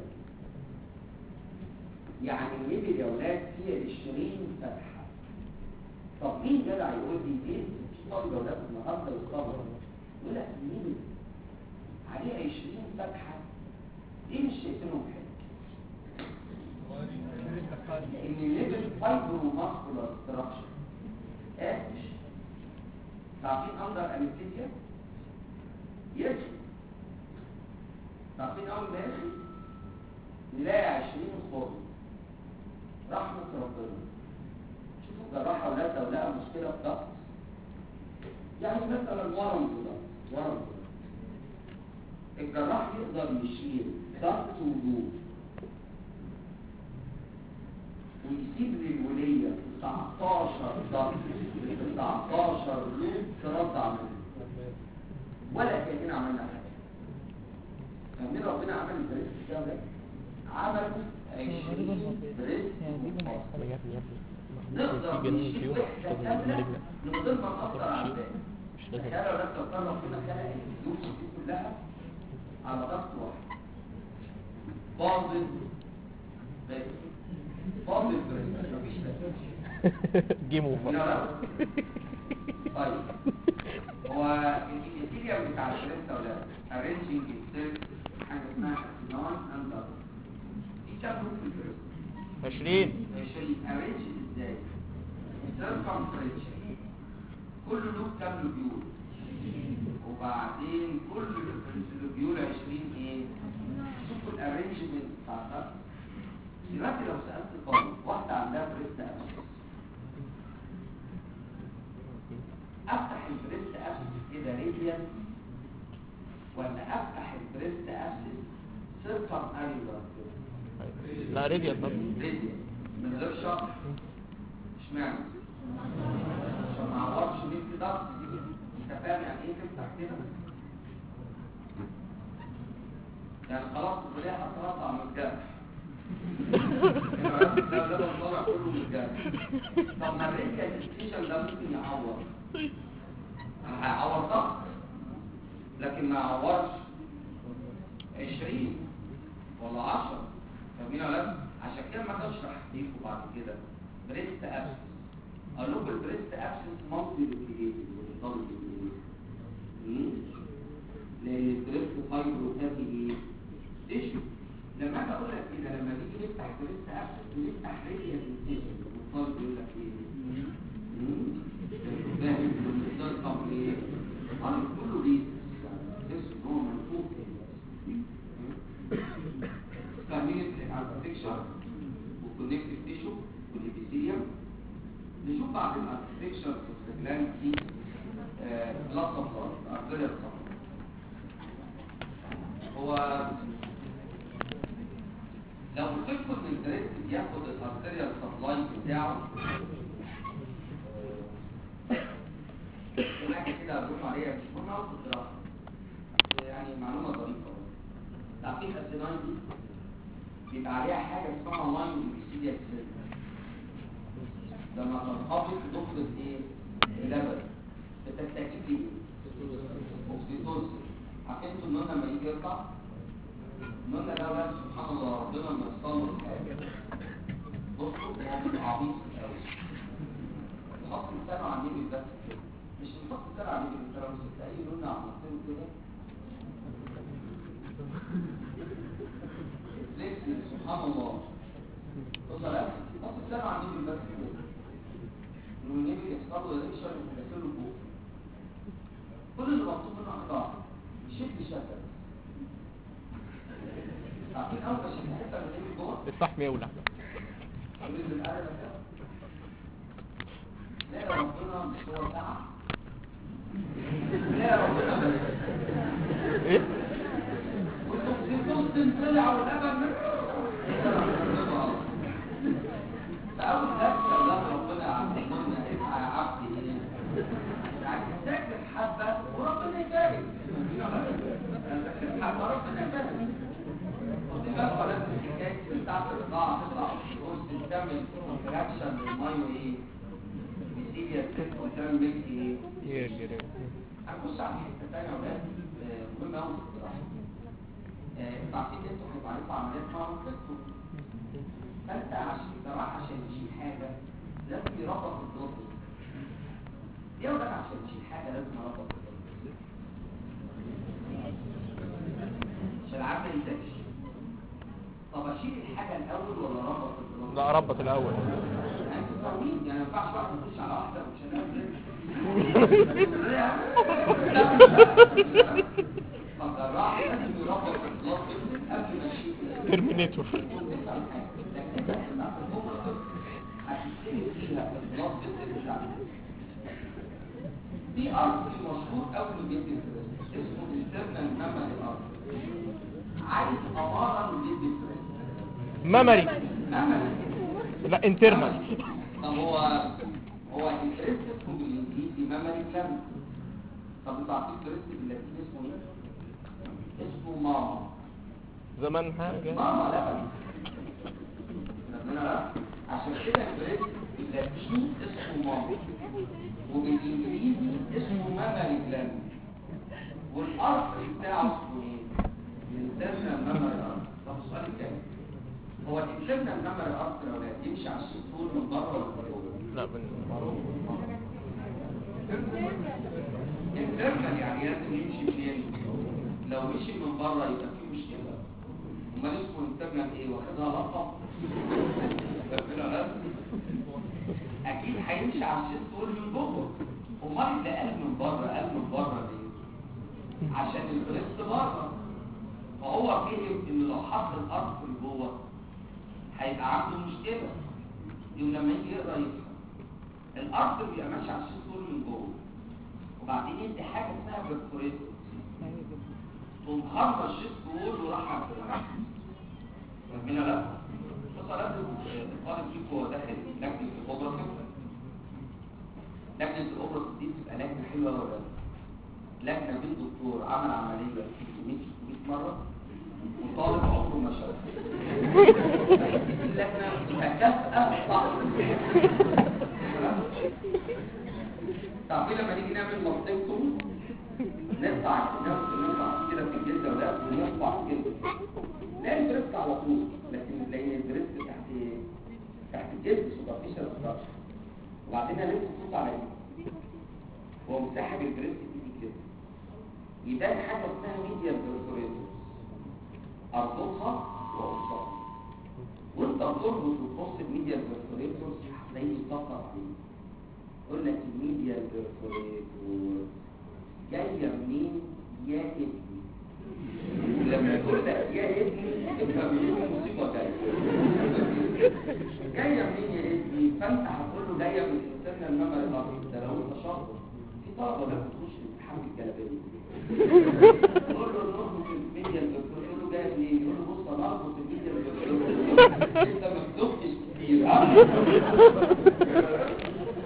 يعني النبل يا ولاد فيه 20 فتحه طب مين جدع يقول لي ليه في طالب يا ولاد النهارده يصطبر يقول لك النبل عليه 20 فتحه ليه مش شايفينهم حلو ان الليفل فايبرو ماسكولار ستراكشر اتش تعرفين اندر انستيزيا يس تعرفين اول ما يجي نلاقي 20 خرم رحمة ربنا شوفوا جراحة ولاد لو لقى مشكلة في ضغط يعني مثلا ورم في ضغط ورم في ضغط الجراح يقدر يشيل ضغط ودود ويسيب للولية 19 ضغط 19 لود ترد عملها ولا كأننا عملنا حاجة فاهمين ربنا عمل البريست بتاعه ده عمل 20 بريست منفصل. نقدر نشيل وحدة كاملة من غير ما نأثر على الباقي تخيلوا لو لو كان ربنا خلق الفلوس دي كلها على ضغط واحد فاضل بس فاضل بس مفيش بس
جيم اوفر
لا لا طيب هو الانتيريال بتاع الشريط ولا arranging itself حاجه اسمها non and double دي كام لوب في الفيرست
20
20 arrange ازاي circumference كل لوب كام لوبيول وبعدين كل لوبيول 20 ايه شوفوا الارينجمنت بتاع الضغط دلوقتي لو سالت طالب واحده عندها بريست ابسس افتح البريست ابسس كده راديال ولا افتح البريست ابسس سيركم اريولار كده
لا ريديال طب
راديال من غير شرح اشمعنى عشان ما اعورش مين في ضغط انت فاهم يعني ايه تفتح كده يعني خلاص الكليه هتطلع من الجرح ده ده طالع كله من الجرح طب ما الريكالستيشن ده ممكن يعور هيعور ضغط لكن ما يعورش 20 ولا 10 فاهمين ولا لا؟ عشان كده ما اقدرش احكيكم بعد كده بريست ابسس اقول لكم البريست ابسس مالتي لوكيليتد دبل لان البريست فايبرو فاتي ايه؟ تيشو لما اجي اقول لك كده لما نيجي نفتح بريست ابسس بنفتح ريديال انسيشن والطالب يقول لك ايه؟ فاهم المقدار طب ايه؟ الطالب كله ريد تحس ان هو منفوخ فاهمين الاركتكشر والكونكتيف تيشو والابيثيليوم نشوف بعد الاركتكشر في الجلاند دي بلاد سبلاي ارتيريال سبلاي هو لو قلت لكم ان البريست بياخد الارتيريال سبلاي بتاعه في حاجه كده هقول عليها مش مهمه قوي في الدراسه يعني معلومه ظريفه تعقيد السنان دي بيبقى عليها حاجه اسمها لاين ايبيثيليال سيل لما تنقبض نقطه ايه اللبن بتستجيب ايه اوكسيتوسين عارفين انتوا النون لما يجي يرضع النون ده بقى سبحان الله ربنا لما يصل له حاجه بصوا هو بيبقى عبيط قوي يحط لسانه على النبي بس كده مش بيحط لسانه على النبي انت لو مسكت اي نون عملت له كده فليكس سبحان الله بص على بص لسانه على النبي بس كده والنبي يحصل له ريكشن ويدخله فوق كل اللي مطلوب منه اخطاء يشد شده عارفين اول ما شد حته من النبي جوه
الفحم يولع
ينزل القلم ده لا ربنا مش هو تعب لا ربنا بس
ايه
والأكسيتوسين طلع واللبن فأول نفسه الله ربنا عبدنا اسعى يا عبدي ايه يعني تذاكر حبة وربنا يبارك تذاكر حبة ربنا يبارك ودي بقى ولا الحكاية بتاعت الرضاعة تطلع الأكسيتوسين تعمل كونتراكشن للمية ايه بيسيليا وتعمل ميلك ايه
يرجع
هنخش على حته ثانيه يا ولاد آه، مهمه قوي في الجراحه آه، انتوا عارفين انتوا هيبقى عليكم عمليات ماركتكم فانت عشان الجراح عشان يشيل حاجه لازم يربط الضغط ليه يا ولاد عشان يشيل حاجه لازم يربط الضغط عشان عارف ما ينساش طب اشيل الحاجه الاول ولا اربط الضغط
لا ربط الاول
يعني انتوا فاهمين يعني ما ينفعش واحد يخش على واحده ومش هنعمل فالجراح لازم يربط الضغط قبل ما يشيل
ترمينيتور
في ارض مشهور قوي بيدي اسمه السيرنا المهمة الارض عايز امارا وجدي بريست
ميموري
امل
لا انترنال
طب هو هو البريست اسمه بالانجليزي ميموري كلام طب انتوا عارفين البريست باللاتيني اسمه ايه؟ اسمه ماما
زمان حاجة
ماما لا ربنا لا عشان كده البريست باللاتيني اسمه ماما وبالانجليزي اسمه ميموري كلام والارض بتاعه اسمه ايه؟ الانترنال ميموري ارض طب السؤال الثاني هو الانترنال ميموري ارض لو لا يمشي على الشيطول من بره ولا من جوه؟
لا من
الانترنال يعني لازم يمشي منين؟ لو مشي من بره يبقى فيه مشكله امال اسمه انترنال ايه؟ واخدها لقب؟ ربنا لازم اكيد هيمشي على الشيطول من جوه امال اللي قال من بره قال من بره ليه؟ عشان البريست بره فهو فهم ان لو حط الارض من جوه هيبقى عنده مشكله يوم لما يجي يقرا يفهم الارض بيبقى ماشي على الشيطول من جوه وبعدين يدي حاجه اسمها برفوريتور تقوم خرج الشيطول وراح على الفرع. فاهمين ولا لا؟ بص لازم الطالب فيكم وهو داخل لجنه الاوبرا لجنه الاوبرا دي بتبقى لجنه حلوه ولا لا؟ لجنه بين دكتور عمل عمليه 600 600 مره وطالب عمره ما شافها اللجنه مكافاه صح تعرفين لما نيجي نعمل منطقتهم نقطع نقطع كده في الجلد ولا ونقطع الجلد لا البريست على طول لكن لان البريست تحت تحت الجلد سوبرفيشال ستراكشر وبعدين لسه صوت على ايه هو مسحب البريست دي كده يبان حاجه اسمها ميديا برفوريتورز اربطها واوصلها وانت بتربط وتبص الميديا برفوريتورز هتلاقيه يطبق عليه يقول لك الميديا برفوريتورز جايه منين يا ابني ولما يقول لك يا ابني افهم ان في مصيبه جايه جايه منين يا ابني فانت هتقول له جايه من الانسان الممر الارضي ده لو انت شاطر في طلبه لما تخش الامتحان بالجلابيه تقول له نربط الميديا الدكتور يقول له جايه منين يقول له بص انا اربط الميديا الدكتور انت ما بتدقش كتير ها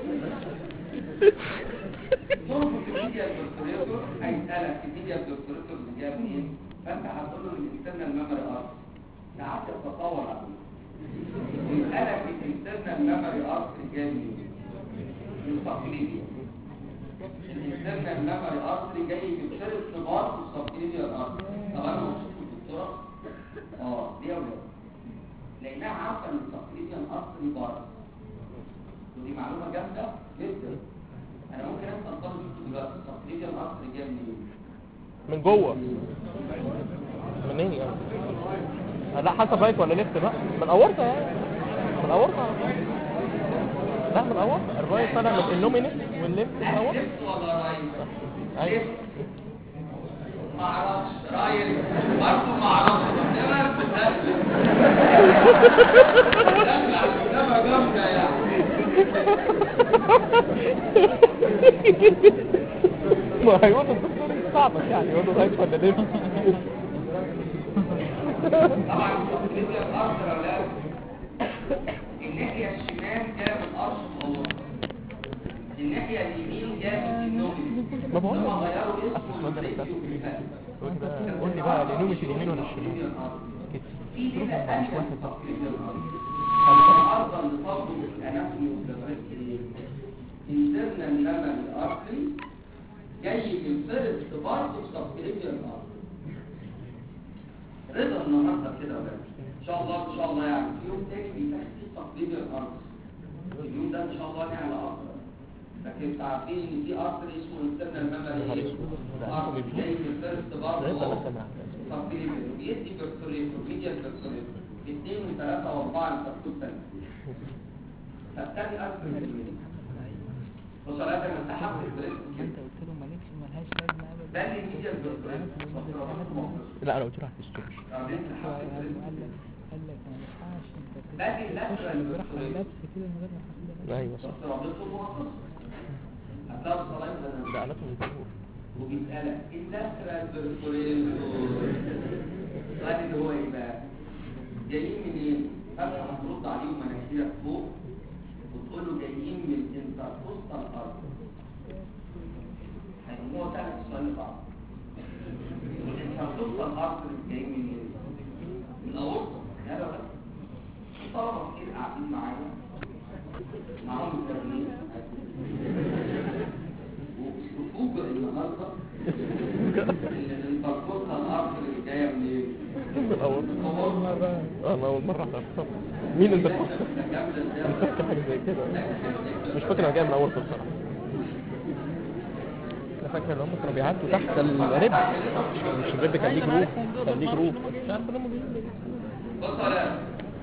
تربط الميديا الدكتوريتور هيسألك الميديا الدكتوريتور اللي جاب منين فانت هتقول له الانترنال ميموري ارت ساعات تتصور عليه ويسألك الانترنال ميموري ارت جاب منين من سبكليبيا الانترنال ميموري ارت جاي من شرط نباط والسبكليبيا ارت طب انا مبسوط بالدكتوراه اه دي يا ولاد لانها عارفه ان السبكليبيا ارت بره ودي معلومه جامده جدا انا ممكن اسال طالب يكتب دلوقتي التقليدي الاصلي جاي منين
من جوه منين يعني لا حسب رايت ولا ليفت بقى من اورطه يعني من اورطه على طول. لا من اورطه الرايت طالع من النومينيت والليفت من اورطه
ليفت ولا رايت
ايوه
ليفت ما اعرفش رايت برضه ما اعرفش انما بتسلم بتسلم على الكتابه جامده يعني
ما هيقول الدكتور صعبك يعني يقول له رايت ولا ليفت
طبعا التقليدي الاصلي يا اولاد الناحيه الشمال جايه من قرش الخلاص الناحيه اليمين جايه من النومي
ما بقول
هم
لك.
غيروا اسمه
أصل ده
للفيديو
بس.
في الفاتح.
قول بقى قول لي بقى اليمين مش اليمين ولا الشمال كده
في ليلة تانية في تقليد الأرض أرضا لفضل الأناتومي والتفريق internal memory artery جاي ينفرد برضه في تقليد الأرض رضا النهارده كده ولا إن شاء الله إن شاء الله يعني في يوم تاني بيتاخد فيه تقليد الأرض اليوم ده إن شاء الله يعني أفضل لكن انتوا عارفين ان في ارتري اسمه internal memory ايه؟ artery جاي ينفرد برضه
رضا انا سامع
تقريبا بيدي برسوليتور ميديا برسوليتور اثنين وثلاثة واربعة لتكتب تاني فالتاني أكثر من الميديا بص على هذا من تحت البريد
انت قلت له مالكش ملهاش لازمه ابدا
ده اللي ميديا برسوليتور
لا انا قلت له هتستوش
بعدين تحت
قال
البريد
لك قال لك ما ينفعش انت
باقي
تخش
الأسرع
الجراحه
البرسوليتور
اللبس كده من غير ما تاخد بالك
ايوه صح
بص رابطه مؤقت هتلاقي الصلاة
ده اناتومي دكتور
وبيسألك اللاترال برفوريتور السؤال اللي هو ايه بقى؟ جايين منين؟ فانت هترد عليهم مناخيرك فوق وتقول له جايين من الانتركوستال ارض هيقوم هو سألك السؤال اللي بعده الانتركوستال ارض جايين منين؟ من الاورطه لا لا لا الطلبه كتير قاعدين معايا معاهم التمرين وفوق النهارده ان الانتركوستال ارض اللي جايه منين؟
اول مره انا اول مره اعرف مين انت انا فاكر حاجه زي كده مش فاكر انا جاي من اول بصراحه انا فاكر ان هم كانوا بيعدوا تحت الرب مش الرب كان ليه جروب كان ليه جروب مش عارف ان هم بيعملوا
بص على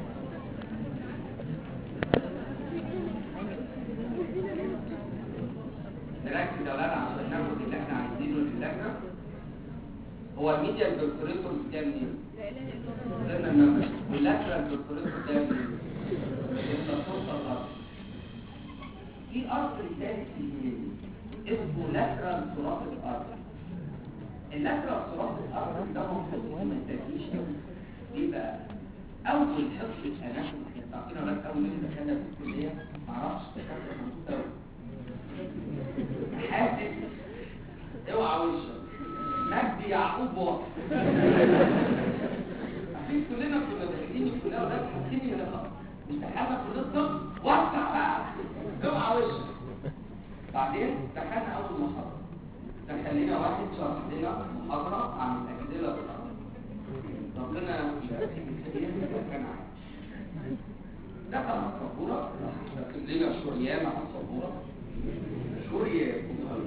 نركز يا ولاد عشان ناخد اللي احنا عايزينه للجنه هو الميديا البرفوريتور جاي منين؟ قلنا ان اللاترال برفوريتور جاي منين؟ الانتركوستال ارتري في ارتري ثالث في اليمين اسمه لاترال ثوراسيك ارتري اللاترال ثوراسيك ارتري ده المفروض ما يتاكلش ليه بقى؟ اول حصه اناتومي احنا عارفين اولاد اول يوم دخلنا في الكليه معرفش دخلت في المستوى حاسس اوعى وشك مجدي يعقوب واقف عارفين كلنا كنا داخلين الكليه ولاد حاسين ان خلاص امتحاننا كليه الطب وسع بقى اوعى وشك بعدين دخلنا اول محاضره دخلنا واحد شرح لنا محاضره عن الاجزله بتاعتنا ربنا يبارك فيه كان عايش دخل على السبوره راح رسم لنا شريان على السبوره شريان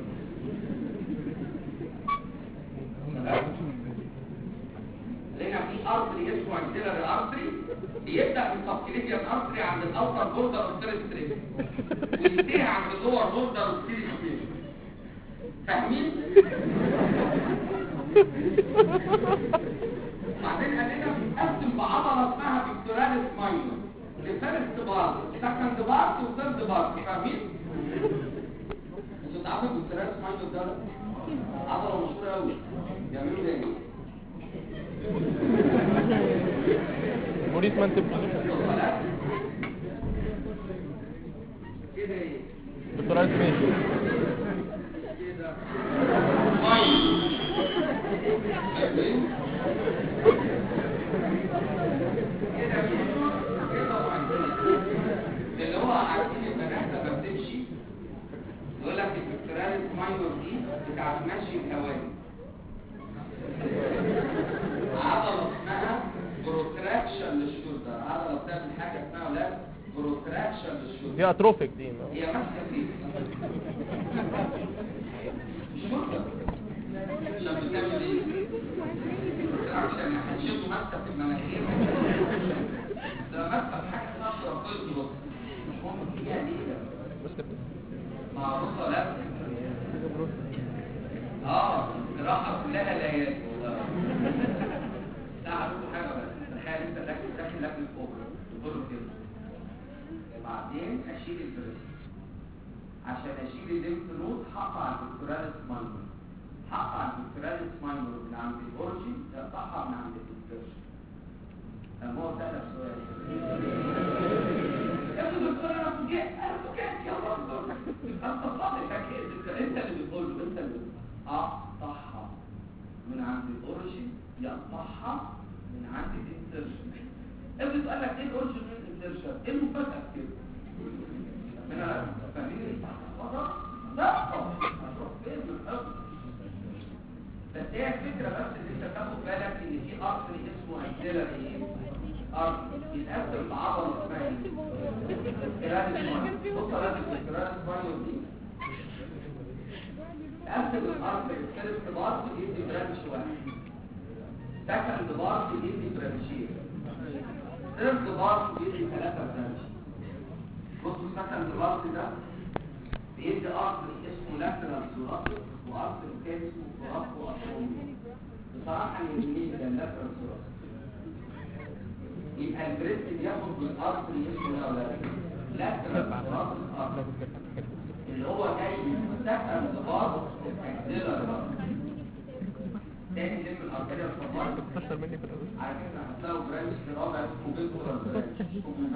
لقينا في ارتري اسمه اكسيلري ارتري بيبدا من سبكليفيان ارتري عند الاوتر بوردر اوف ستريس وينتهي عند اللور بوردر اوف ستريس فاهمين؟ بعدين قال لنا بيتقسم بعضله اسمها فيكتوراليس ماينور لفيرست بارت سكند بارت وثيرد بارت فاهمين؟ انتوا تعرفوا فيكتوراليس ماينور ده ولا؟ عضله مشهوره قوي بيعملوا ايه؟
موريس مانتب
كده ايه؟
دكتور اسمه
كده ماينور فاهمين؟ كده مينور كده ماينور اللي هو عارفين البنات لما بتمشي يقول لك الفكتوراليس ماينور دي بتاعت مشي الهوائي عضلة اسمها بروتراكشن للشولدر عضلة بتعمل حاجة اسمها ولاد بروتراكشن للشولدر
دي اتروفيك دي
هي ماسكة فيه الشولدر عشان بتعمل ايه؟ عشان هتشده ماسكة في المناخير ده ماسكة في حاجة اسمها شرفية الوسط مش مهم فيها ليه
بس كده
مع بصة لا اه الراحة كلها ليالي والله لا عارفوا حاجة بس تخيل انت داخل داخل لجنة اوبرا تقول كده وبعدين اشيل البريست عشان اشيل الليمف نود هقطع الفيكتوراليس ماينور هقطع الفيكتوراليس ماينور من عند الاورجن اقطعها من عند الانسيرشن لما هو سألك سؤال يا ابني دكتور انا فوجئت انا فوجئت يا دكتور انت صادق انت انت اللي بتقول له انت اللي اقطعها من عند الاورجن يقطعها من عند الانسيرشن ابني تقول لك ايه الاورجن من الانسيرشن ايه المفاجاه في كده انا فاهمين انت هتتفرج لا هتروح فين بالظبط بس هي الفكره بس ان انت تاخد بالك ان في ارتري اسمه اكسيلري ايه ارتري يتقسم بعضله اسمها ايه كرادس ماينور بص على الكرادس ماينور دي تقسم الارتري الثالث بارت يدي برانش واحد سكند بارت يدي برانشين ثيرد بارت يدي ثلاثه برانش بصوا السكند بارت ده بيدي ارتري اسمه لاترال ثوراسيك وارتري تاني اسمه ثوراسيك وارتري بصراحه اليمين ده لاترال ثوراسيك يبقى البريست بياخد بالارتري اسمه ده ولا لا لاترال ثوراسيك ارتري اللي هو جاي مستقبل انضباط الاكسيلر تاني لم الارتيريا الصفار
بتشتغل مني في الاول
على فكره هتلاقوا برانش رابع اسمه فيكتور برانش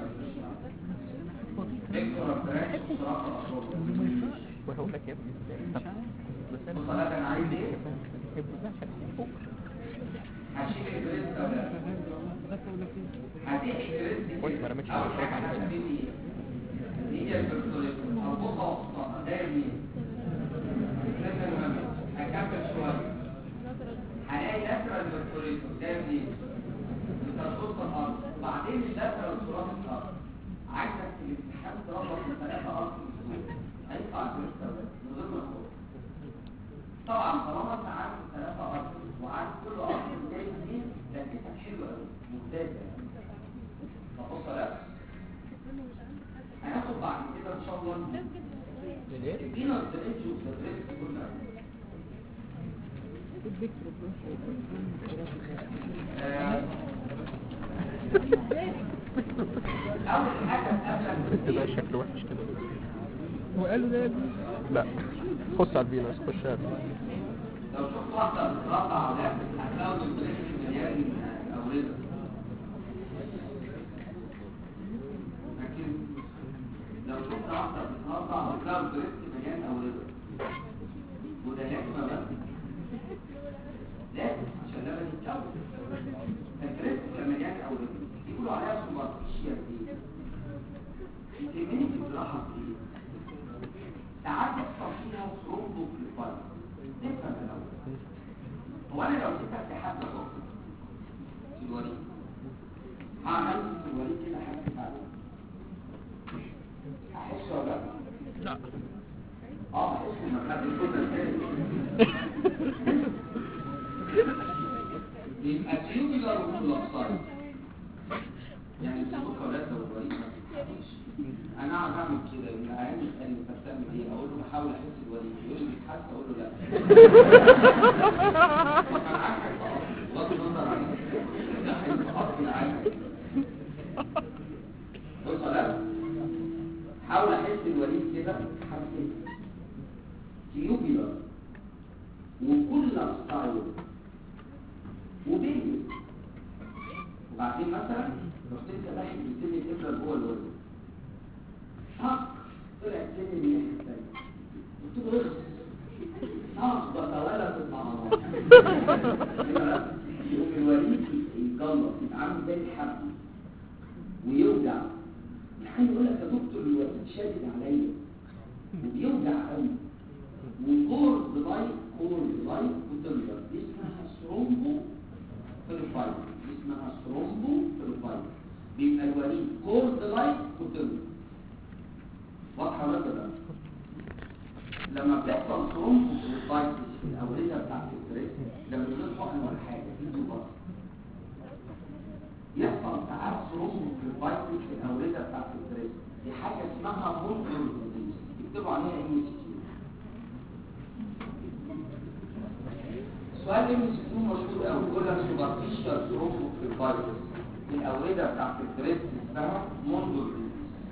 فيكتور برانش بصراحه الاشهر
وهقول لك يا ابني طب بس انا
بص انا انا عايز ايه
ابني بقى شكلي فوق
هشيل الجريس او لا هتيجي الجريس
كويس ما رميتش
اول
الشوط
حاجه
على
هتبتدي هي الفيكتوريزم اربطها وسطها ده يمين لسه مهم هكمل شويه هلاقي لاترال فيكتوريزم ده يمين بتربط الارض بعدين اللاترال صراط الارض عايزك في الامتحان تربط الثلاثه ارض هيطلع الجريس او لا من غير ما تقول طبعا طالما انت عارف الثلاثه ارض وعارف كل ارض ازاي منين لكنك حلوه قوي ممتازه يعني فبص لا هناخد بعد كده ان شاء الله البينا الدرينج والدرينج كلها آه، اول حاجه قبل
انت بقى شكله وحش كده
وقالوا ده
لا خش على الفينوس خش على
لو شفت واحده بترضع على هتلاقوا الدرينج مليان اورده لكن لو شفت واحده بترضع هتلاقوا الدرينج مليان اورده وده لازم بس لازم عشان لبن يتكون الدرينج مليان اورده يقولوا عليها سوبرفيشيال دي يتمني في الجراحه دي ساعات يحصل فيها ثرومبو في الفايل تفهم الاول هو انا لو سبتك حد اهو في الوريد هعمل في الوريد كده حد فعلا احس ولا لا؟
لا
اه احس لما حد يقول ازاي يبقى تيوبيلر وكولابسايد يعني السلوك ولاده والوريد ما تتحركش انا قاعد اعمل كده يبقى عايز يسالني انت بتعمل ايه اقول له بحاول احس الوريد يقول لي بتحس اقول له لا انا عارفك بغض النظر عن لا انت اصلا عارفك بص لا حاول احس الوريد كده حسيت تيوبيلر وكل ستايل وبيبي وبعدين مثلا رحت انت ناحيه السن الابره جوه الوريد حق طلع سن الناحيه الثانيه قلت له اخس اخبط ولا في الطعامات يقوم الوريد يتجلط يبقى عامل زي الحب ويوجع الحين يقول لك يا دكتور الوريد شادد عليا وبيوجع قوي وكور لايت كور لايت وتنجر دي اسمها ثرومبو فيرفايد دي اسمها ثرومبو فيرفايد بيبقى الوريد كورد لايت وتنجر واضحه ولا لا لما بيحصل ثرومبو فيرفايد في الاورده بتاعت الستريس ده من غير حقن ولا حاجه دي دوبر يحصل ساعات ثرومبو فيرفايد في الاورده بتاعت الستريس دي حاجه اسمها مونكلور ديزيز يكتبوا عليها ام اس كيو سؤال ام اس كيو مشهور قوي يقول لك سوبرفيشال ثرومبو فيرفايد الاورده بتاعت الستريس اسمها مونكلور ديزيز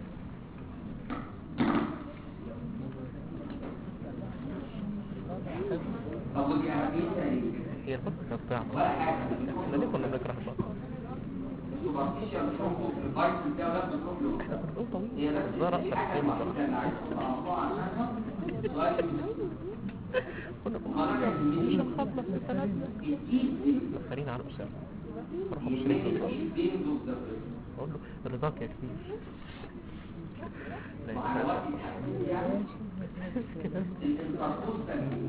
طب ودي اهميتها ايه؟
هي الفترة بتاعنا
ولا حاجه
احنا ليه كنا بنكره البطل
سوبرفيشال ثرومبو فيرفايد ده ولا بتروح له
بنقول طويل
هي بس
زرع
دي حاجه
تحكيم
الوحيده اللي عايز اطلع عنها سؤال
كنا
حركه
مش
الميل
الخطة في السنة
الجيل
مدخلين على أسامة فرحوا مشترين في البطل
الجيل دوز ده
أقول له رضاك يا كبير لا
وعلى
يا
وقت التحديد يعني الانترفوز تنمية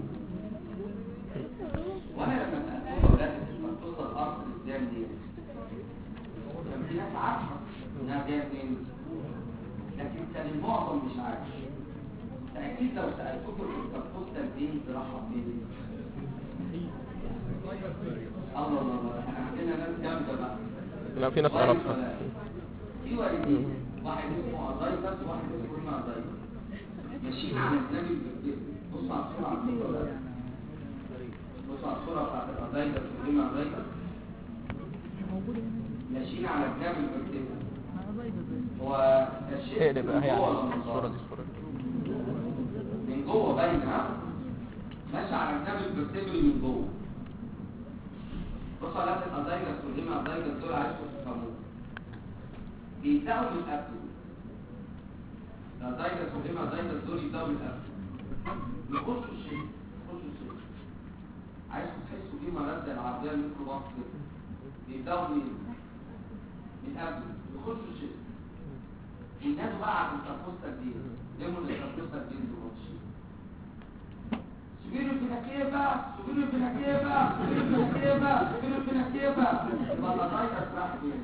وانا لما سالت اولاد الانترفوز الارض ازاي دي كان في ناس عارفه انها جايه منين لكن كان المعظم مش عارف فاكيد لو سالتكم الانترفوز تنمية راحه فين الله الله الله احنا عندنا ناس جامده بقى
لا في ناس عرفها
في والدين واحد اسمه أزايتس وواحد اسمه أزايتس ماشيين على النبي البكتير بص على الصورة على الصورة بص على الصورة بتاعت الأزايتس والإما أزايتس ماشيين على النبي البكتير هو الشيء
اقلب بقى هي
جوه
على
المنظار.
الصورة دي الصورة دي
جوه باين ها ماشي على جناب الفرتبري من جوه بصوا على الازايجس والهيما ازايجس دول عايزكم تفهموه بيبداوا من الابدو الازايجس والهيما ازايجس دول يبداوا من الابدو يخشوا الشيء يخشوا الشيء عايزكم تحسوا بيه مرات زي العربيه الميكروباص كده بيبداوا من من الابدو يخشوا الشيء ينادوا بقى على التركوستا دي لموا التركوستا دي دلوقتي سبيلوا البنكيبة سبيلوا البنكيبة سبيلوا البنكيبة سبيلوا البنكيبة يبقى الأطايقة راح فين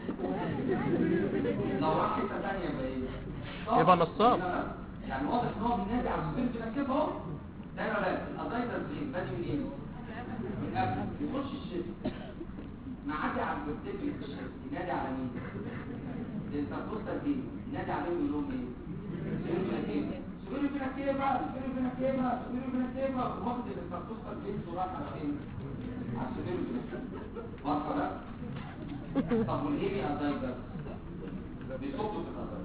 لو راح حتة تانية يبقى ايه؟
يبقى نصاب.
يعني واضح ان هو بينادي على سبيلوا البنكيبة اهو ده ولا لا الأطايقة فين بادي من ايه؟ من قبل يخش الشتاء معدي على البرتبل في الشتاء ينادي على مين؟ التركوستا دي ينادي عليهم يقول لهم ايه؟ سبيلوا البنكيبة سبيلوا البنكيبة سبيلوا البنكيبة سبيلوا البنكيبة وقت اللي التركوستا البيت وراح على فين؟ على سبيلوا البنكيبة واضحة لا؟ طب والهيمي أزايجر بيصبوا في الأزايجر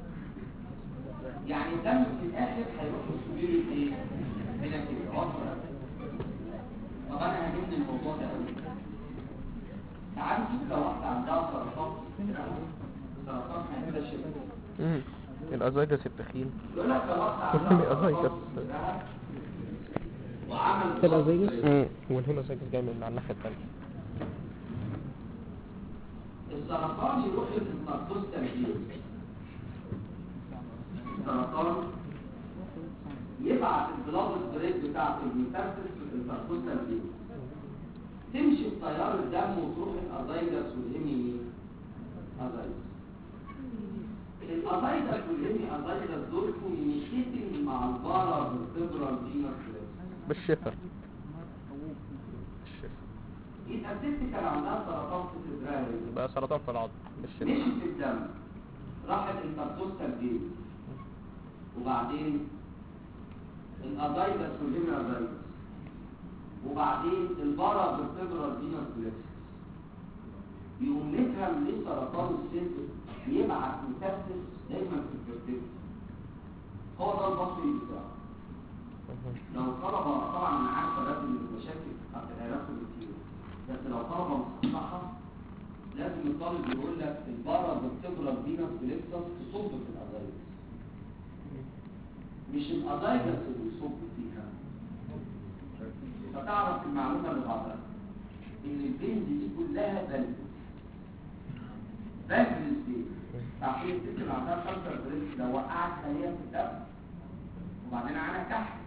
يعني الدم في الآخر هيروح لسبيلوا الايه؟ البنكيبة واضحة لا؟ طب أنا هجبني الموضوع ده قوي تعالوا نشوف لو واحدة عندها سرطان سرطان هيعملها شبه
مم. الازايجس التخين
يقول لك لو واحدة
الهيمي
عندها
أزايجس.
سرطان في صدرها وعمل
الأزايجس؟
مم. والهيموزايجس جاي من على الناحيه الثانيه
السرطان يروح للانتركوستال فيروس السرطان يبعت البلاد ستريت بتاعت الميتاستس في الانتركوستال فيروس تمشي في تيار الدم وتروح الازايجس والهيمي ازايجس الازايجس والهيمي ازايجس دول كوميونيكيتنج مع البارا بالفيبرال فينس
بالشفر بالشفر
يبقى الست كان عندها سرطان في صدرها ليه؟
بقى سرطان في العظم بالشفر
مشي في الدم راحت الانتركوستال فيروس وبعدين الازايدس والهيمي ازايدس وبعدين البارا بالفيبرال فينوس بلكسس يقوم نفهم ليه سرطان الصدر بيبعت ميتاستس دايما في الكورتيكس هو ده البصري بتاعه لو طلبة طبعا انا عارفه لازم المشاكل هتبقى لكم كتير بس لو طلبة مصححة لازم الطالب يقول لك البارا بالفيبرال فينوس بلكسس تصب في الازايدس مش الازايدس اللي يصب فيها فتعرف المعلومة اللي بعدها ان البنز دي كلها بلد بلد دي تعرفين الست اللي عندها كانسر بريست لو وقعت خليها في الدم وبعدين عينها كحل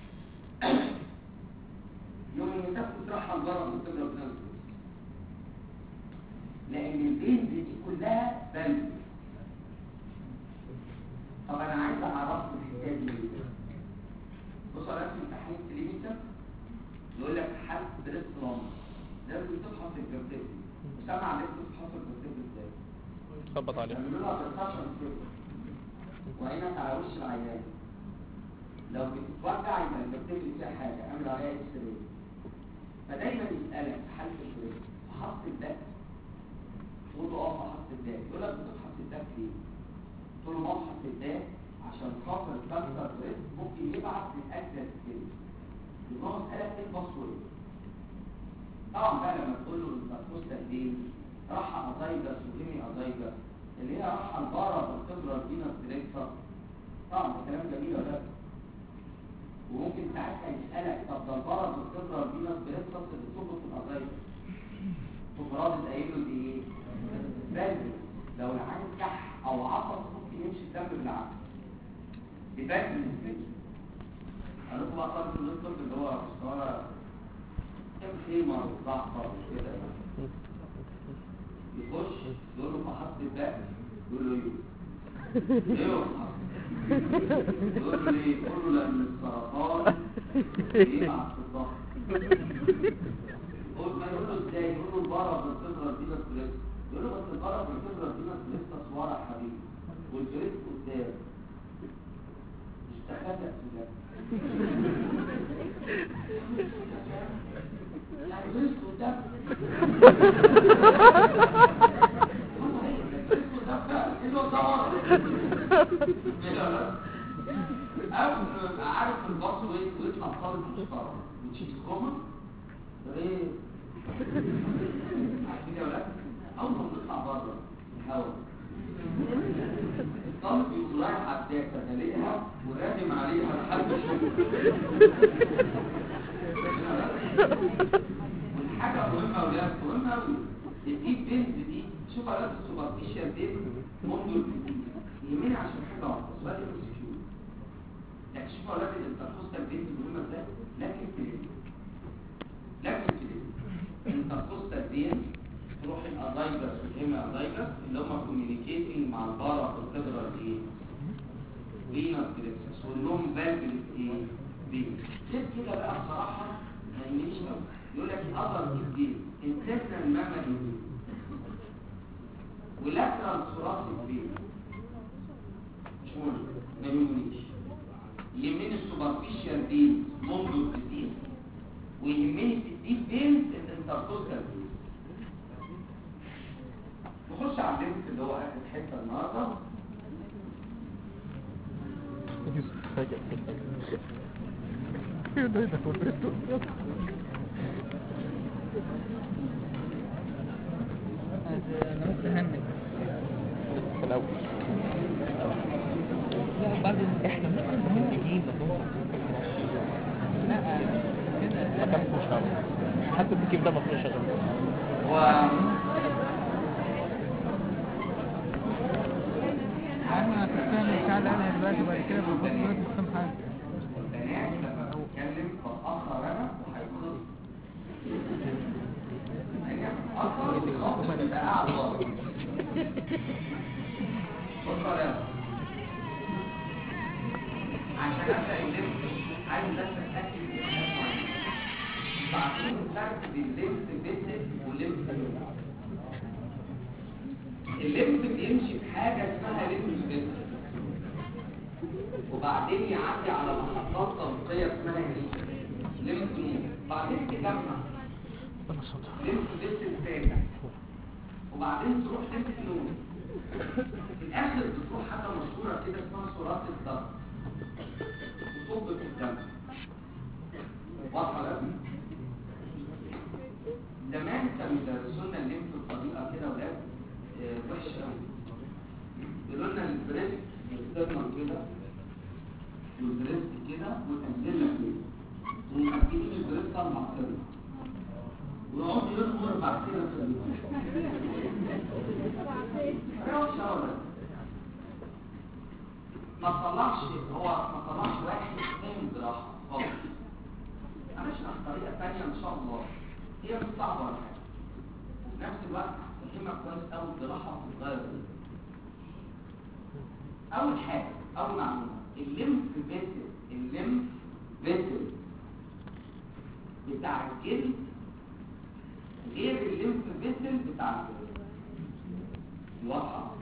يوم المسافة تروح بره من الفبرة بنفس لان البنز دي كلها بلد طب انا عايز اعرفكم الحكايه دي ليه؟ بصوا على رسم امتحان كلينيكال يقول لك حالة بريست لامر لازم تفحص الجرتين وسمع عليك تفحص الجرتين ازاي
خبط عليه
يعملوا لها بالفاشن كده وعينك على وش العيان لو بتتوجع يبقى الجرتين اللي فيها حاجه اعمل عليها اكس راي فدايما يسالك في حاله البريست فحصت الدم تقول له اه فحصت الدم يقول لك بتفحص الدم ليه؟ تقول له مفحص الدم عشان خاطر كانسر بريست ممكن يبعت للاكل السكري يبقى هو مسألة ايه الباسورد طبعا بقى لما تقول له الباسورد دي راح ازايجس وهيمي ازايجس اللي هي راح البارا بالخبرة الفينس بريكسا طبعا ده كلام جميل ولا لا؟ وممكن ساعتها يسألك طب ده البارا بالخبرة الفينس بريكسا اللي تصب في الازايجس تقوم رادد قايل له دي ايه؟ بدري لو العين كح او عطس ممكن يمشي الدم بالعكس يبان بالنسبه لي قال لكم بقى طالب الطب اللي هو مستوى كام خيمه وزعتر وكده يعني يخش يقول له فحصت الدم يقول له ايه؟ ايه هو فحصت؟ يقول له ليه؟ يقول له لان السرطان بيبعت في الضغط قول ما يقول له ازاي؟ يقول له البرد بالفطره دي بس لسه يقول له بس البرد بالفطره دي بس لسه صورة يا حبيبي والفريق قدام مش تخلق في ده يعني فريق قدام فريق قدام فعلا ايه اللي هو ده ورا؟ ايه ده لا؟ او انه يبقى عارف الباص وين ويطلع طالب مشترك وتشيز كومن ايه عارفين يا ولاد اول ما بنطلع بره الهواء الطالب يقوم رايح على الداتا الاقيها ورادم عليها لحد والحاجه مهمه ولاد مهمه قوي الديب بينز دي شوف على السوبرفيشال دي منذ البدايه يهمني عشان حاجه واحده سؤال ام اس كيو لكن شوف اولاد الانتركوستال بينز مهمه ازاي لكن في لكن في الانتركوستال بينز تروح الادايجرز والهيما ادايجرز اللي هم كوميونيكيتنج مع البارا والفيدرال ايه فينوس بريكسس واللون فالفلس ايه بين غير كده بقى بصراحه ما يهمنيش قوي يقول لك اذر كتير انترنال ميموري ولاترال ثوراسيك بين مش مهم ما يهمنيش يهمني السوبرفيشال بين منذ الديز ويهمني في الديب بينز الانتركوستال بينز نخش على اللينك اللي هو اخر حته النهارده
انا ممكن اهنج
في الاول
لا بعد
احنا ممكن مهندجين
لا كده
ما كانش مش عارف حتى التكييف ده ما فيهوش شغل
و
انا هتفهم الشعب انا دلوقتي بعد كده ببص دلوقتي مش فاهم حاجه
البنات لما بتتكلم بتأخر انا وهيخلص أصلا الخط بيبقى قاعد ورا بص يا رياض. عشان ابدا الليمف عايز بس اتاكد من حاجة معينة. بعدين الفرق بين الليمف بيسل والليمف بيسل. الليمف بيمشي بحاجه اسمها ليمف بيسل وبعدين يعدي على محطات تنقية اسمها ايه؟ ليمف نود بعدين تجمع ليمف بيسل تاني وبعدين تروح ليمف نود في الاخر بتروح حاجة مشهورة كده اسمها صورات الضغط وتصب في الدم واضحة لازم زمان كانوا يدرسوا لنا الليمف بطريقة كده ولاد آه، وحشة قوي يقولوا لنا البريست يستخدم كده والبريست كده والأنزلة كده ومقسمين البريست أربع كده ويقعدوا يرموا أربع كده في البيت حاجة وحشة أوي ما طلعش هو ما طلعش واحد فاهم جراحة خالص أنا أشرح طريقة تانية إن شاء الله هي مش صعبة ولا حاجة وفي نفس الوقت هتفهمك كويس أوي الجراحة بتتغير إزاي أول حاجة أول معلومة الليمف فيسل الليمف فيسل بتاع الجلد غير الليمف فيسل بتاع الجلد واضحة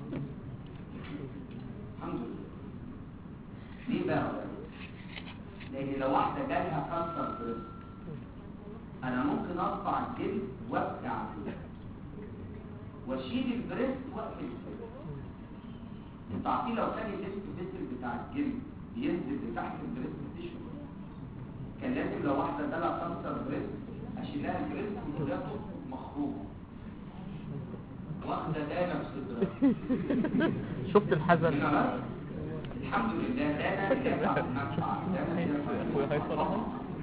الحمد لله ليه بقى يا ولاد؟ لأن لو واحدة جالها كانسر بريست أنا ممكن أرفع الجلد وأبقى عليه وأشيل البريست وأقفل البريست انتوا عارفين لو كان الليمف فيسل بتاع الجلد ينزل لتحت البريست تيشو كان لازم لو واحده جالها كانسر بريست اشيل لها البريست وتلاقيها مخروطه واخده دانه في صدرها
شفت الحزن
هنا بس الحمد لله دانه اللي هي بتاعت المنفعه دانه اللي هي بتاعت
اخويا هيصلح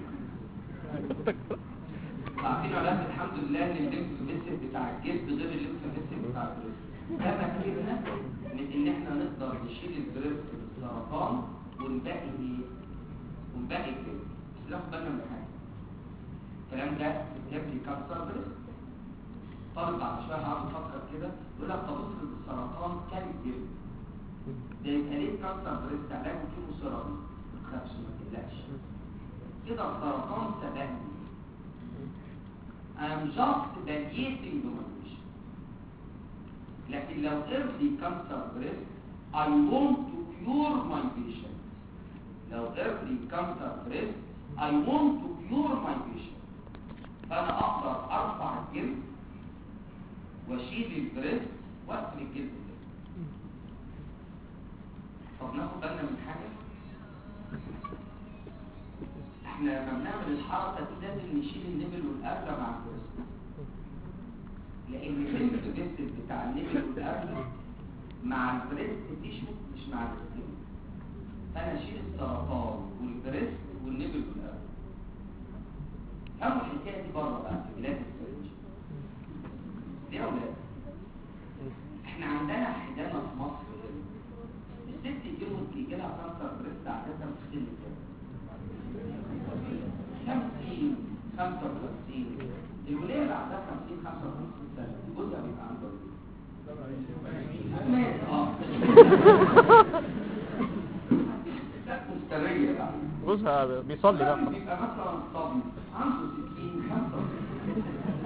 عارفين يا ولاد الحمد لله ان الليمف فيسل بتاع الجلد غير الليمف فيسل بتاع البريست ده مكاننا من ان احنا نقدر نشيل البريست بالسرطان ونبقي ايه ونبقي الجلد بس ناخد بالنا من حاجه الكلام ده جاب لي كانسر بريست طالب بعد شويه هقعد افكر كده يقول لك طب افرض السرطان كان الجلد ده يبقى ليه كانسر بريست علاجه كيموثيرابي ما تخافش ما تقلقش كده السرطان سبقني I'm just palliating the condition. لكن لو early cancer breast I want to cure my patient. لو early cancer breast I want to cure my patient. فأنا أقدر أرفع الجلد وأشيل البريست وأقفل الجلد ده. طب ناخد بالنا من حاجة احنا لما بنعمل الحركه دي لازم نشيل النبل والقبله مع البريست لان الليمف فيسل بتاع النبل والقبله مع البريست تيشو مش مع السكين فانا اشيل السرطان والبريست والنبل والقبله اول الحكايه دي بره بقى في بلاد السرنج ليه يا ولاد احنا عندنا حدانا في مصر الست يجيلهم يجي لها كانسر بريست عاده في سن كام 50 55 الوليه اللي عندها 50 55 سنه جوزها بيبقى عنده مات اه ست مفتريه بقى
جوزها بيصلي بقى
بيبقى مثلا صبي عنده 60 65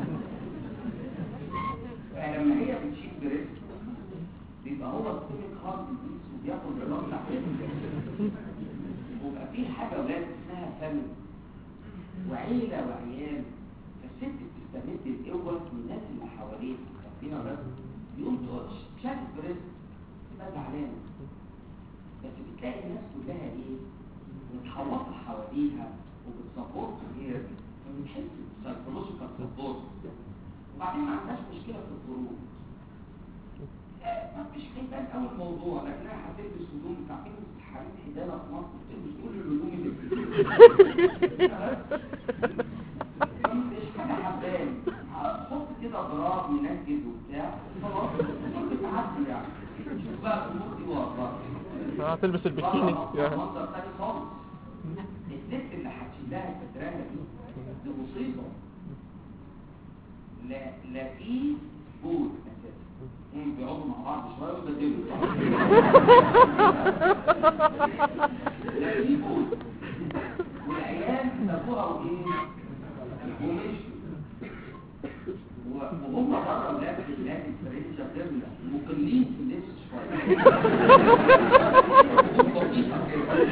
فلما هي بتشيل بريست بيبقى هو الكونيك هارت ديزيز وبياخد علاج لحياته ويبقى في حاجه ولاد اسمها فاميلي وعيله وعيال فالست بتستمد القوه من الناس اللي حواليها فاهمين يا ولاد يقوم تقول شاف بريست تبقى زعلانه بس بتلاقي الناس كلها ايه متحوطه حواليها وبتسبورت هي فبتحس بسايكولوجيكال سبورت وبعدين ما عندهاش مشكله في الخروج ما فيش خيبان قوي الموضوع لكنها هتلبس هدوم تعرفين حبيب حدانا في مصر بتلبس كل الهدوم اللي في مش حاجه حبان هتحط كده ضراب منجد وبتاع خلاص كل بتعدي يعني شوف بقى الامور دي ورا
هتلبس البكيني يا-
منظر تاني خالص الست اللي هتشيلها الفترانه دي دي مصيبه لا لا في جود اساسا هم بيقعدوا مع بعض شويه ويبدلوا لا في جود والعيال سابوها وايه ومشوا و- وهم بره ولاد البلاد الفرنسا غيرنا مقلين في اللبس شويه بسيطه كده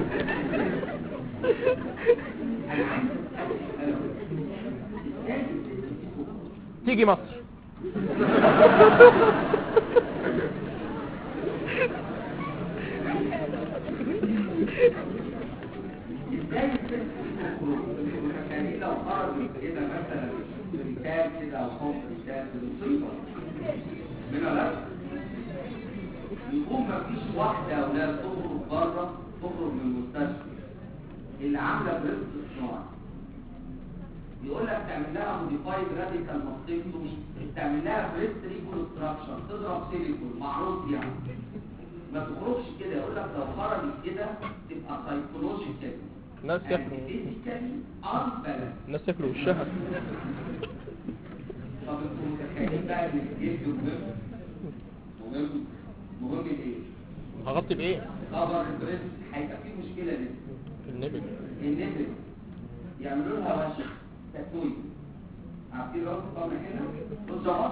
انا عايز اسالك ازاي الست دي تخرج؟
تيجي مصر
ازاي الست دي تخرج؟ متخيلين لو خرجت كده مثلا ريتال كده او خوف ريتال دي مصيبه من لا يقوم مفيش واحده اولاد تخرج بره تخرج من المستشفى اللي عامله بريست صناعي يقول لك تعمل لها موديفايد راديكال ماستكتومي تعمل لها بريست ريكونستراكشن تضرب سيليكون معروف يعني ما تخرجش كده يقول لك لو خرجت كده تبقى سايكولوجيكال
الناس ياكلوا
فيزيكالي انبالانس
الناس ياكلوا وشها
طب انتوا متخيلين بقى ان الجلد مهم مهم مهم ايه؟
هغطي بايه
خبر البريست هيبقى فيه مشكله لسه
النبل
النبل يعملوا لها وش تاتوي عارفين لو طبعا هنا بص اهو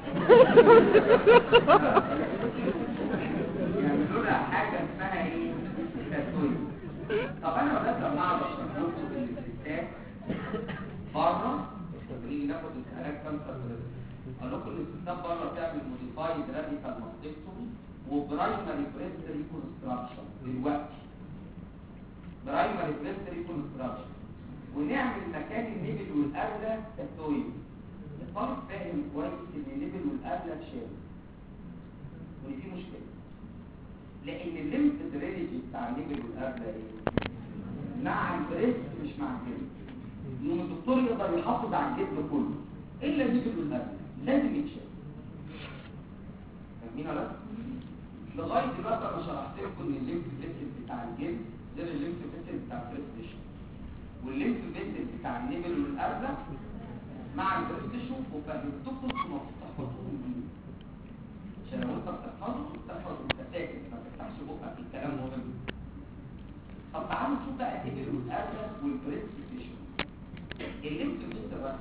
يعملوا لها حاجه اسمها ايه تاتوي طب انا ولاد لما اقعد اشرح لكم ان الستات بره نيجي ناخد امتحانات كانسر اقول لكم ان الستات بره بتعمل موديفايد راديكال ماستكتومي وبرايمري بريست ريكونستراكشن دلوقتي برايمري بريست ريكونستراكشن ونعمل مكان النبل والقبلة تاتويد الطالب فاهم كويس ان النبل والقبلة اتشال ودي في مشكلة لان الليمف درينج بتاع النبل والقبلة ايه؟ مع البريست مش مع الجلد يوم الدكتور يقدر يحافظ على الجسم كله الا النبل والقبلة لازم يتشال فاهمين ولا لا؟ لغايه دلوقتي انا شرحت لكم ان الليمف فيسل بتاع الجلد غير الليمف فيسل بتاع البريستيشن والليمف فيسل بتاع النبل والقرده مع البريستيشن وفهمتكم المفروض تحفظوهم دي عشان لو انت بتحفظه تحفظ وانت ساكت ما تفتحش بقك الكلام مهم طب تعالوا نشوف بقى النبل والقرده والبريستيشن الليمف فيسل بس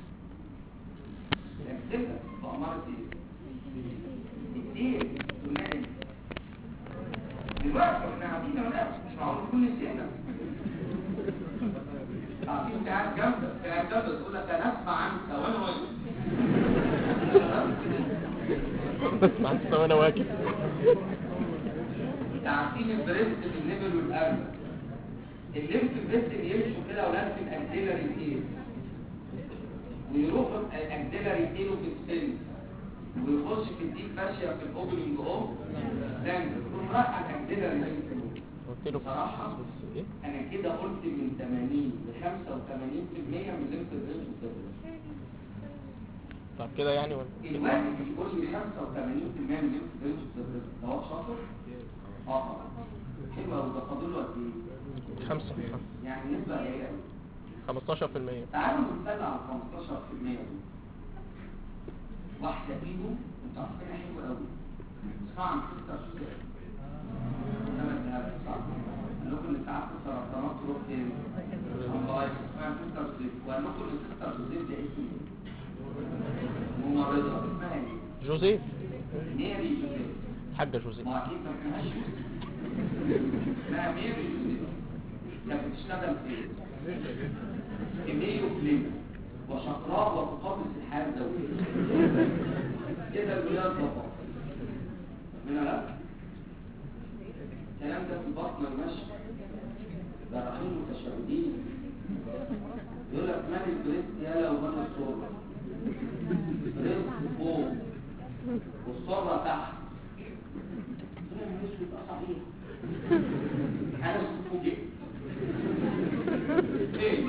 اكتبها بأمارة ايه؟ كتير تنقل دلوقتي احنا قاعدين ولا مش معقول كل نسينا قاعدين في قاعد جنبك في قاعد جنبك تقول لك انا اسمع عنك وانا واقف
بسمع انت وانا واقف
تعرفين البريست بالنبل والقلب الليمف فيسل يمشوا كده ولاد في الاكسيلاري ايه ويروحوا الاكسيلاري ايه في السن ويخش في الديك ماشيه في الاوبننج اوف لانج يكون رايح على الاكسيلاري ليمف نود
قلت له
بصراحه
ايه
انا كده قلت من 80 ل 85% من الليمف فيسل بتضرب
طب كده يعني ولا
الواحد بيقول لي 85% من الليمف فيسل بتضرب ده هو شاطر اه طبعا حلو قوي ده فاضل له قد ايه
خمسة
يعني نسبه قليله قوي
15 في المية
تعالوا نتسلى على 15% دي واحدة فيهم انتوا عارفينها حلوة قوي اسمعوا عن سيستر سوزان سنة هذا صح؟ قال لكم ان ساعات السرطانات تروح فين؟ الله اسمها سيستر سوزان وقال لكم ان سيستر سوزان ده اسم ايه؟ ممرضة اسمها ايه؟
جوزيف
ميري جوزيف
حاجة جوزيف
ما اكيد ما اسمهاش يوسف اسمها ميري جوزيف كانت بتشتغل فين؟ إيميليو كلينيك وشقراء وتقدس الحياة الزوجية كده الولاد بابا من لا الكلام ده في بطن المشي جراحين متشردين يقول لك مال البريست يالا ومال الصورة بريست فوق والصورة تحت طلع من اسود بقى صحيح انا فوجئت ايه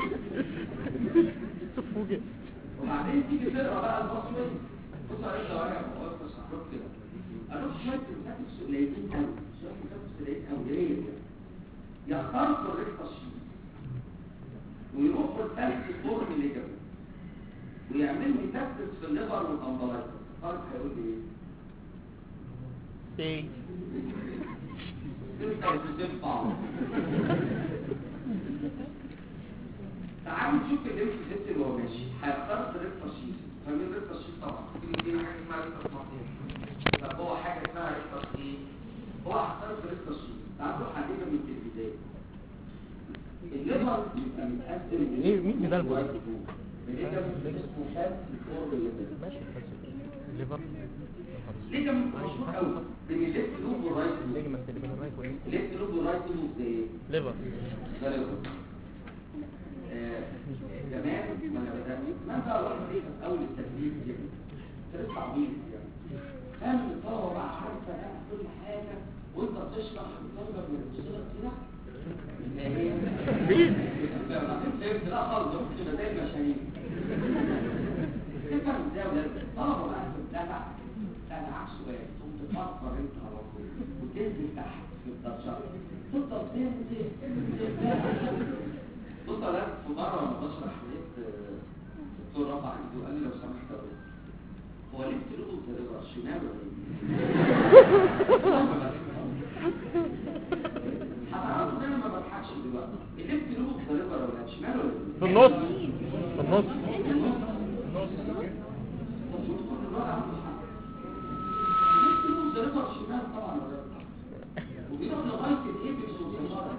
فوجئ
وبعدين تيجي تقرا بقى البصمه بص على الدوائر وقلت اشرح لك كده قالوا شويه كلمات قليلين قوي شويه كلمات قليلين قوي ليه يخترقوا الريق الشيء ويروحوا الثالث فورم ليجامنت ويعملوا يتكتس في الليفر والامبلايتس الفرق هيقول لي ايه؟
ايه
تلك الجزء بعض تعالوا نشوف الليمف فيسل وهو ماشي هيخترق الريكتا شيت فاهمين الريكتا شيت طبعا في دي حاجه اسمها ريكتا مطين طب هو حاجه اسمها ريكتا ايه هو هيخترق الريكتا شيت تعالوا نروح على من البدايه الليفر بيبقى متقسم
إيه، مين ده البوي؟
الليجامنت اسمه فات الفور الليجامنت
ماشي بس الليفر
ليجامنت مشهور قوي بين الليفت لوب والرايت لوب
الليجمنت اللي بين الرايت والليفت
الليفت لوب والرايت لوب زي ايه؟
ليفر
غالبا زمان وانا بدات ما بقى واحد يفهم اول التدريب كده لسه عبيط يعني كان الطلبه بقى عارفه بقى كل حاجه وانت بتشرح الطلبه بيبصوا لك كده فهمت لا خالص ده ممكن يبقى زي المشاهير تفهم ازاي يا ولاد الطلبه بقى بتتابع لا انا عكس سؤال تقوم تفكر انت على طول وتنزل تحت في الدرجات تفضل تنزل تنزل بص يا ولاد في مره وانا بشرح لقيت آه، دكتور رفع ايده وقال لي لو سمحت يا ولاد هو ليه بتلقوا الزريبه الشمال ولا ايه؟ هتعرفوا زي ما بضحكش دلوقتي اللي بتلقوا الزريبه ولا لا شمال ولا يمين؟
في النص في النص
وبيروح لغايه الايبكس والسماره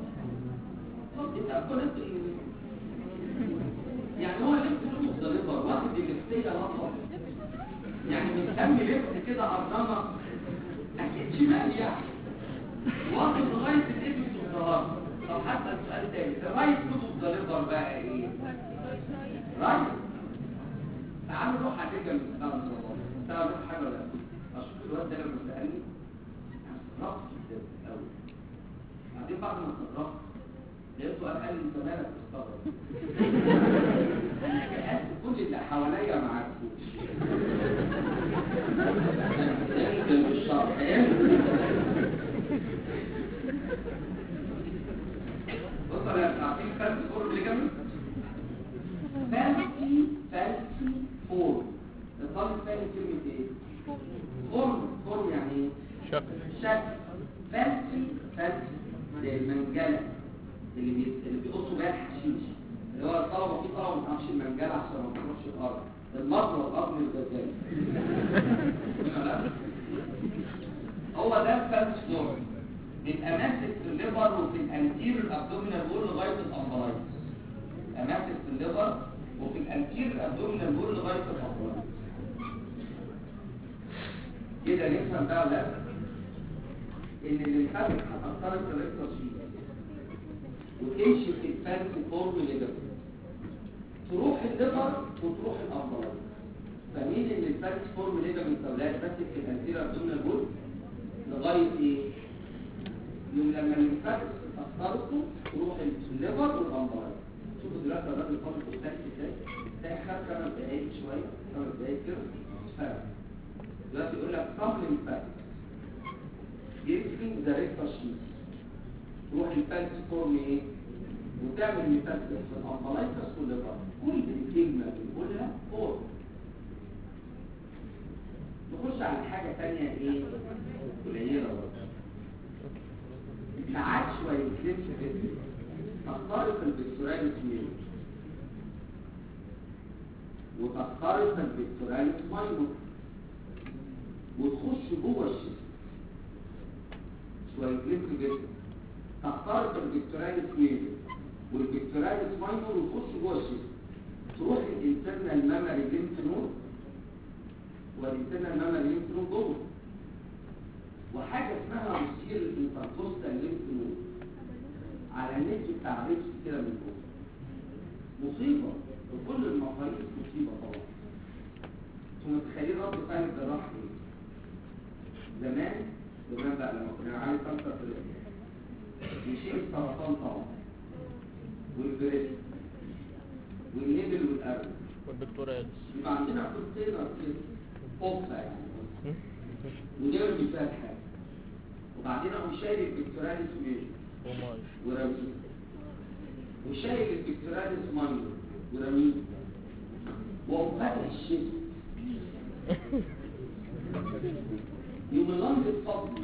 يعني هو لفت له مختلفه واخد اللفتيه لطه يعني بنسمي لفت كده عظمه اكيد شمال يعني واخد لغايه الايبكس والسماره طب حتى السؤال تاني الرايت له مختلفه بقى ايه؟ رايت تعالوا نروح على الرجل المستقبل تعالوا نروح حاجه ولا لا اشوف الواد ده لما سالني انا استغربت جدا الاول بعدين بعد ما استغربت لقيته قال لي انت مالك مستغرب انا جهزت كل اللي حواليا ما عرفوش انزل بالشرح انزل بص يا عارفين فالسي فور ليجامنت فالسي فالسي فور الطالب فاهم كلمة ايه؟ فورم فورم يعني ايه؟
شكل
شكل فالسي فالسي زي المنجلة اللي بي... اللي بيقصوا بيها الحشيش اللي هو الطلبة في طلبة ما تعرفش المنجلة عشان ما تروحش الأرض المطر الأرض الغزال لا هو ده فالس فورم بيبقى ماسك في الليفر وفي الانتير الابدومينال وول لغايه الامبلايتس يبقى ماسك في الليفر وفي الانتير الابدومينال وول لغايه الامبلايتس كده نفهم بقى لا ان اللي يخليك هتخترق الريكتوس فيه وتمشي في الفالس فورم ليجامنت تروح الليفر وتروح الامبلايز فمين ان الفالس فورم ليجامنت اولاد ماسك في الانتيرا ابدومينال جول لغايه ايه؟ يوم لما الانفاكس اثرته تروح الليفر والامبلايز شوفوا دلوقتي الراجل فاضل بوستات ازاي تلاقي خد خمس دقايق شويه خمس دقايق كده فرق دلوقتي يقول لك صم الانفاكس يرسم ذا ريكتا شيت تروح الفالس فورم ايه؟ وتعمل ميتاستس في الامبلايتس والليفر كل كلمه بنقولها فور نخش على حاجه ثانيه ايه؟ قليله برضه ساعات شويه كليبس كده تخترق البكتوراليس ميل وتخترق البكتوراليس ماينور وتخش جوه الشيست شويه كليبس جدا تخترق البكتوراليس ميل والبكتوراليس ماينور وتخش جوه الشيست تروح الانترنال مامري ليمف نود والانترنال مامري ليمف نود جوه وحاجه اسمها مصير الانتركوستال ليمف نود على النت بتاع ريبس كده من جوه مصيبه بكل المقاييس مصيبه طبعا انتوا متخيلين رد فعل الجراح ايه؟ زمان زمان بقى لما كنا عامل كانسر في الرئه يشيل السرطان طبعا والبريد والنبل والقلب
والبكتوريالز
يبقى عندنا كونتينر كده فوق يعني ونرمي فيها الحاجه وبعدين اقوم شايل البكتوراليس ميجر
وماي
ورميه وشايل البكتوراليس ماينور ورميه واقوم فاتح الشيست يوم اللنج اتفضل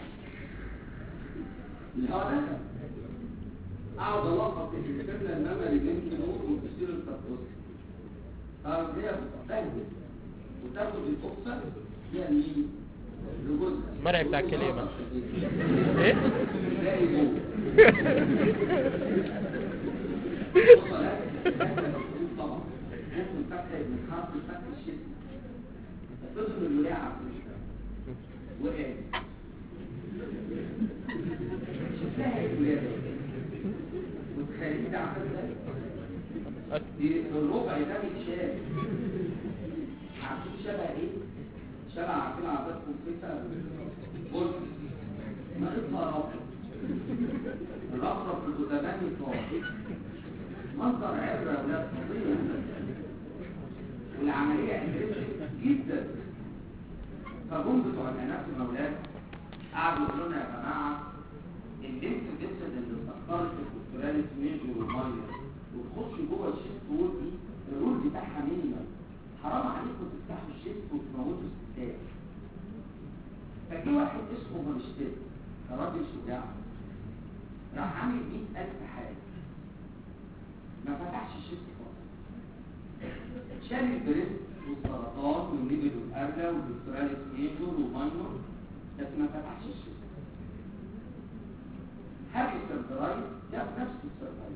الهواء دخل اقعد القط الكتله الممري لينك نور وتصير التركوز فهي بتتبهدل وتاخد الاقصى فيها مين؟ لجوزها
المرعي بتاع الكلية بقى. ايه؟
تلاقي جوه طبعا ممكن فتح من حرف فتح الشتم تفضل الولاعة في الشتم وقعت شفتها الولادة متخيلين ده عمل ازاي؟ دي الربع ده متشال عارفين شبه ايه؟ شبه عارفين عربيات كمبيوتر قلت ناقصها رفض الرفرف المتبني صاحب منظر عبرة يا ولاد فظيع والعملية انترست جدا فجم بتوع الاناتوم يا ولاد قعدوا يقولوا لنا يا جماعة الليمف جسد اللي استخسرت الكتراليس ميجور والماينر وتخش جوه الشيست وول دي الرول بتاعها مينيمال حرام عليكم تفتحوا الشيست وتموتوا الستات فجي واحد اسمه مانشتيت راجل شجاع راح عامل 100000 حاجه ما فتحش الشيست خالص شال البريست والسرطان والنبل والأرلة والدكتوراليس ميجور وماينور بس ما فتحش الشيست حاجة السرطرايز جاب نفس السرطرايز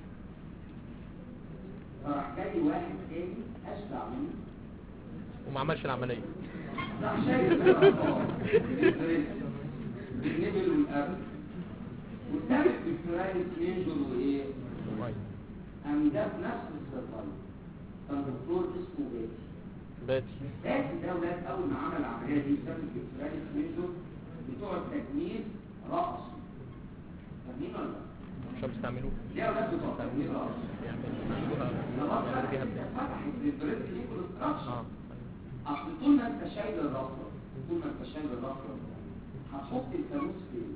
فراح جاي واحد تاني أشبع منه
وما عملش العملية
راح شايل السرطان البريست بالنبل والأرلة وساب الدكتوراليس ميجور وإيه
وماي
قام جاب نفس السرطان كان دكتور اسمه باتي
باتي
باتي ده ولاد اول ما عمل العمليه دي بسبب الدكتوراليس ميجور بتوع التجميل رقصوا فاهمين ولا لا؟
مش بيستعملوه
ليه اولاد بتوع التجميل رقصوا؟
يعملوها
الرقصه
يعملوا بيها ازاي
فتحت للبريد ليه كونستراكشن
اه
اصل طول ما انت شايل الرفرة طول ما انت شايل الرفرة هتحط الفانوس فين؟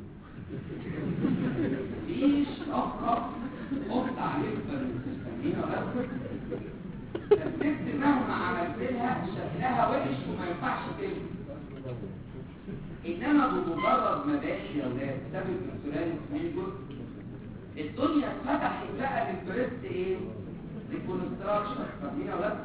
مفيش رفرة حط عليه الفانوس فاهمين ولا لا؟ الست مهما عملت لها شكلها وحش وما ينفعش تنزل انما بمجرد ما بقاش يا ولاد سبب الانسولين ميجور الدنيا اتفتحت بقى للبريست ايه؟ للكونستراكشن فاهمين يا ولاد؟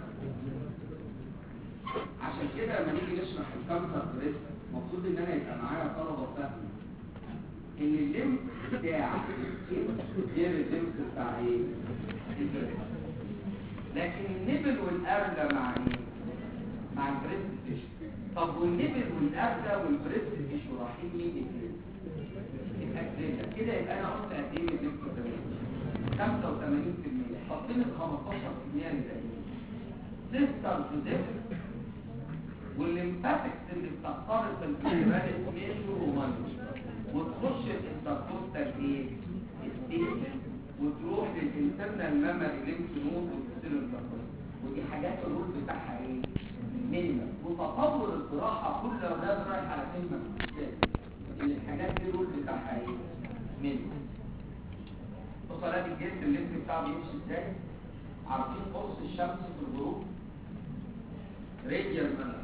عشان كده لما نيجي نشرح الكانسر بريست المفروض ان انا يبقى معايا طلبه فاهمه ان الليمف بتاع السكين غير الليمف بتاع ايه؟ البريست لكن النبل والأرلة مع ايه؟ مع البريست تيشو طب والنبل والأرلة والبريست تيشو رايحين مين الاثنين؟ الأكلة كده يبقى أنا قلت قد إيه الليمف 85% طب فين ال 15% اللي باقيين؟ سيستر تو والليمفاتكس اللي بتخترق الفيبراليس ميجور وماينور وتخش الانتركوستال ايه؟ ستيج وتروح للانترنال ميموري ليمف نود وتصير الانتركوستال ودي حاجات الرول بتاعها ايه؟ مينيمم وتطور الجراحه كل اولاد رايح على كلمه ان الحاجات دي الرول بتاعها ايه؟ مينيمم بص على الجلد الليمف بتاعه بيمشي ازاي؟ عارفين قرص الشمس في الغروب؟ راديال مانر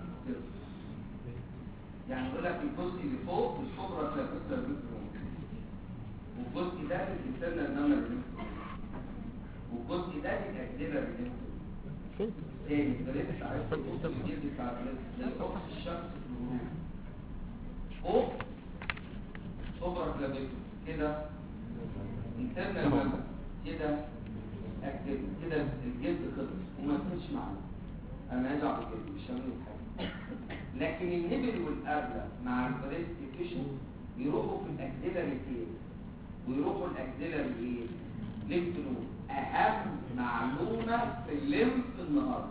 يعني يقول لك الجزء اللي فوق السوبرا كلافيكولار فيكتروم والجزء ده الانترنال نمر والجزء ده الاكزيلر
فين
تاني دريت عرفت الجزء الجلد بتاع الريست ده قرص الشمس في الغروب فوق سوبرا كلافيكولار كده انترنال نمر كده اكزيلر كده الجلد خلص وما يكونش معانا انا عايز اعمل كده مش هعمل حاجه لكن النبل والارنب مع البريستيكيشن يروحوا في الاكزيلاري تيل ويروحوا الاكزيلاري ايه ليمف نود اهم معلومه في الليمف النهارده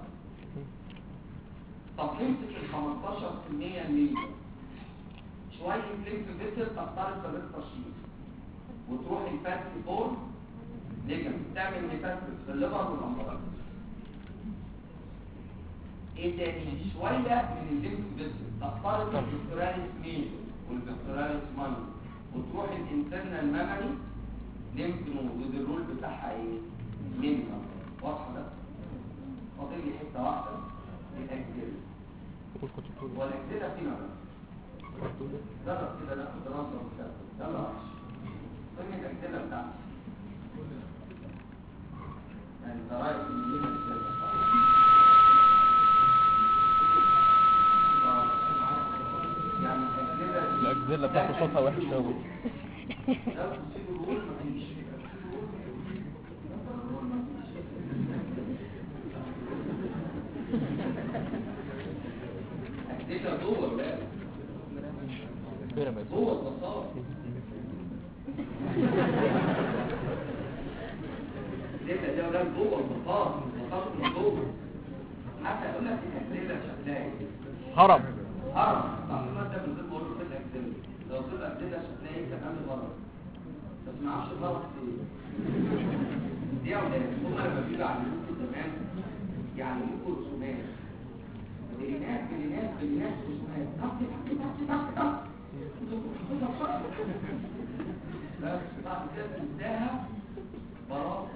طب نمسك ال 15% ليه شويه ليمف فيسل تخترق الريكتاشيل وتروح الفات فور ليجن تعمل ميتاستس في الليفر والامراض ايه تاني شوية من الليمف فيسل تخترق الفيكتوراليس ميجور والفيكتوراليس ماينور وتروح الانترنال ميموري ليمف نود ودي الرول بتاعها ايه؟ مينيمم واضحة ده؟ فاضل لي حتة واحدة الاكزيلا والاكزيلا فينا بقى جرب كده ناخد دراسة وكده يلا وحش فين الاكزيلا بتاعتي؟ يعني انت رايك ان دي الاكزيلا يعني الاكزيلا
الاجزله بتاعته صوتها وحش قوي
أكدتها جوه ولا
بيراميدز
جوه البصار أكدتها دي أولاد جوه البصار البصار من جوه حتى يقول لك الأكدتة شكلها إيه
هرم
هرم صح ده من غير ما اقول له الأكدتة لو قلت له أكدتة شكلها إيه كان عامل غلط بس ما اعرفش الغلط إيه دي أولاد هم لما بيجوا يعلموكوا زمان يعلموكوا رسومات بلينات بلينات بلينات رسومات تك تك تك تك تك بس بعد كده تنساها براسة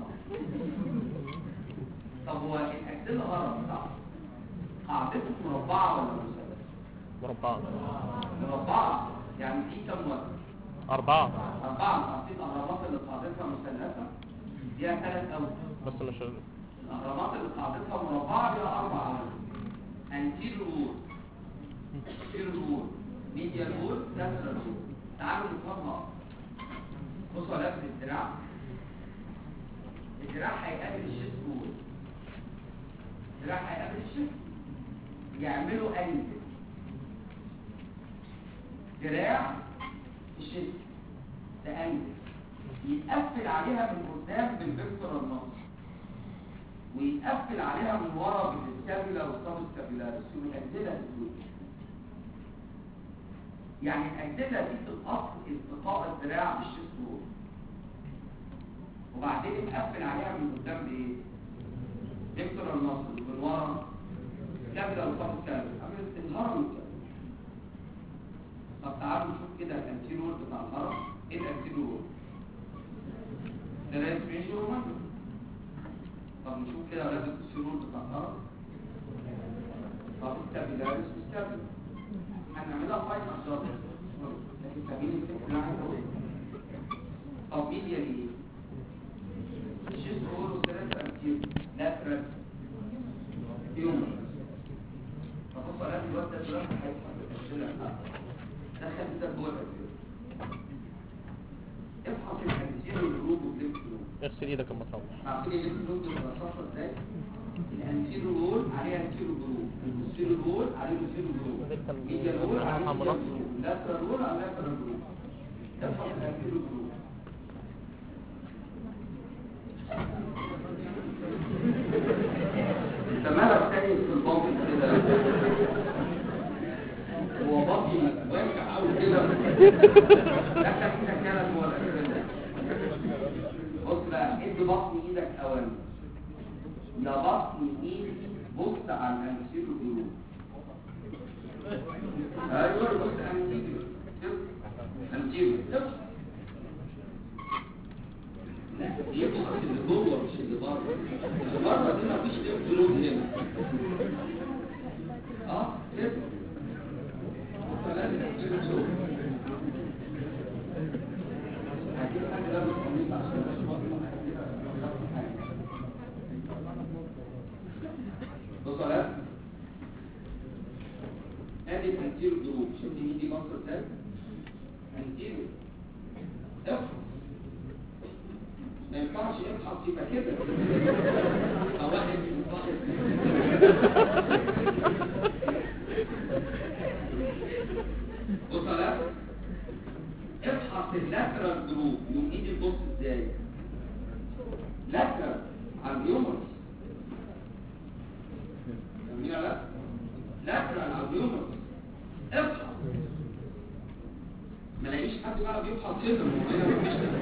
طب هو الأكدلة هرم صح؟ قاعدته مربعة ولا مثلث؟
مربعة
مربعة يعني في كم وزن؟
أربعة
أربعة تعطيك الأهرامات اللي قاعدتها مثلثة فيها ثلاث أوجه
بس مش
الأهرامات اللي قاعدتها مربعة فيها أربع أوجه anterior wall posterior wall medial wall lateral wall تعالوا نفهمها بصوا على قبل الدراع الدراع هيقابل الشيست وول الدراع هيقابل الشيست يعملوا انجل دراع الشيست ده انجل يتقفل عليها من قدام بالفيكتور النص ويتقفل عليها من ورا بالسكابيلا والصاب سكابيلاريس والأجزلة الدول يعني الأجزلة دي تتقص التقاء الدراع بالشيست وول وبعدين يتقفل عليها من قدام بايه؟ فيكتور النص ومن ورا سكابيلا والصاب سكابيلا عملت الهرم كده طب تعالوا نشوف كده الانتيرور بتاع الهرم ايه الانتيرور؟ ده لازم يمشي روماني طب نشوف كده اولاد السرور بتاع الارض طب الكابيلاريس والكابيلا هنعملها فايت احجار لكن سبيل الفكر اللي عايز اقوله طب ميديا ايه؟ الشيست اورو ثلاثة امتير لاترال هيومن طب بص على الواد ده دلوقتي هيفهم الاسئله دخل ده جوه الاسئله افحص الانتيريور جروب وبليمف جروب
اغسل ايدك اما تروح
عارفين اللي في النود بتتخصص ازاي الانتيرو رول عليها انتيرو جروب البوستيرو رول عليه بوستيرو جروب ميديا رول عليه ميديا جروب لاترال رول عليه لاترال جروب تفهم الانتيرو جروب انت مالك تاني في الباطن كده هو باطي واسع قوي كده لا ايدك كده ولا كده بص بقى ادي بطن ايدك اوامر يا بطن ايدي بص على الانسيرو جروب ايوه بص انسيرو انسيرو لا يبقى اللي جوه مش اللي بره اللي بره دي مفيش جروب هنا اه كده فلازم تجيب جروب هجيب حاجه لابس قميص عشان مش واضحه بصوا على ادي الانتيرو جروب شايفين ايدي مصر ازاي انتيرو افرض ما ينفعش ابحث يبقى كده او واحد ينفعش بص على ابحث اللاترال جروب يوم ايدي تبص ازاي لاترال على اليومرس فاهمين ولا لا لاترال على اليومرس ابحث ما لاقيش حد بقى بيبحث كده ما هو هنا مفيش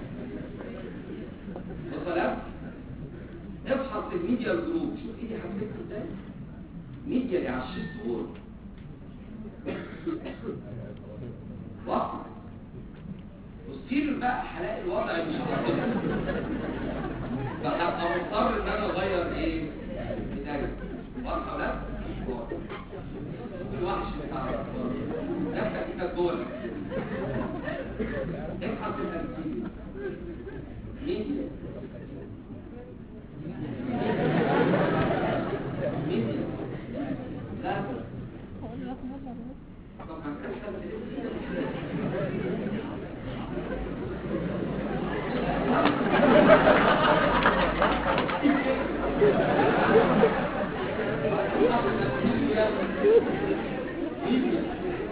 وصلت ابحث الميديا جروب شوف ايدي حسيت ازاي ميديا اللي على الشيست وول واضحه وتصير بقى هلاقي الوضع مش كده فهبقى مضطر ان انا اغير ايه بدايه واضحه ولا لا؟ الوحش بتاع الأطفال. دخل ايدك جوه الأكسير. ابحث الانسيل ميديا ميديا لا طب هنكسر ميديا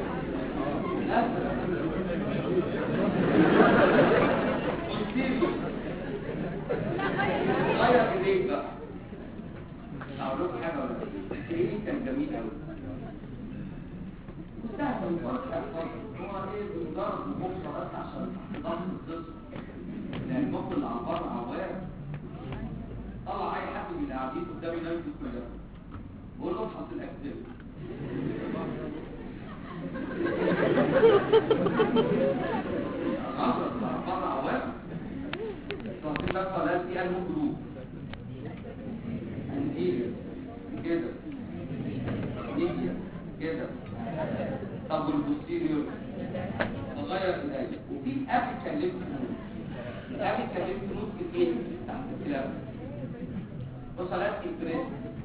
غير ايديك بقى اقول لكم حاجه ولا ايه كان جميل قوي مستهدف فرق هو ايه بيضرب المخ بس عشان ضغط الجسم لان المخ اللي على بره عوار طلع اي حد من اللي قاعدين قدامي نايم في كلها بقول له ابحث الاكتيف أمر بره عوام تنظيم بقى صلاة دي أنه جروب أنتيريور كده ميديا كده طب والبوستيريور نغير الآية وفي أبي كلمت نور أبي كلمت نور كتير تحت الكلام وصلاة البريد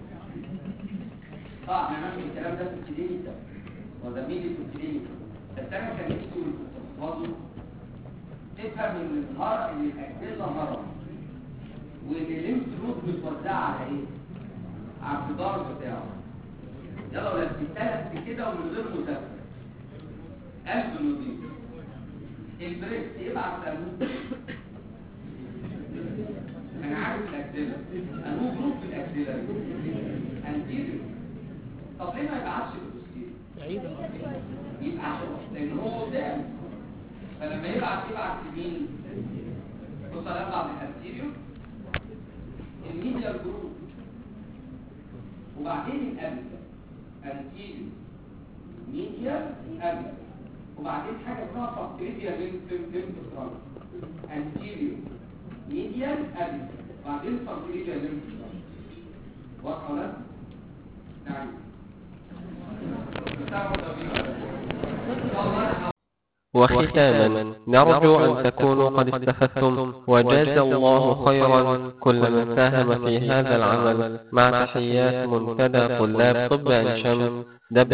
طبعا احنا نعمل الكلام ده في الكلينيكا وزميلي في الكلينيكا بس انا كان نفسي واللي كنت بحفظه تفهم ان الهرم ان الاجهزه هرم وان الليمف نود متوزعه على ايه؟ على الجدار بتاعه يلا ولا بتتلف كده ومن غير مذاكره قلب نضيف البريست يبعت لأنه انا عارف الاكسلة انه جروب في الاكسلة انتيريور طب ليه ما يبعتش البوستيريور
عيد
يبعته لان هو قدام فلما يبعت يبعت لمين بص على بعض الانتيريور الميديال جروب وبعدين الابيكا انتيريور ميديال ابيكا وبعدين حاجه اسمها سبتريديال ليمف سترانج انتيريور ميديال ابيكا وبعدين سبتريديال ليمف سترانج واضحه ولا لا؟ نعم بتاعه ده بيبقى والله
وختاما نرجو أن تكونوا قد استفدتم وجاز الله خيرا كل من ساهم في هذا العمل مع تحيات منتدى طلاب طب عين شمس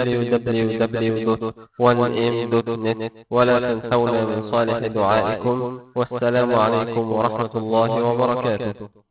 www.1m.net ولا تنسونا من صالح دعائكم والسلام عليكم ورحمة الله وبركاته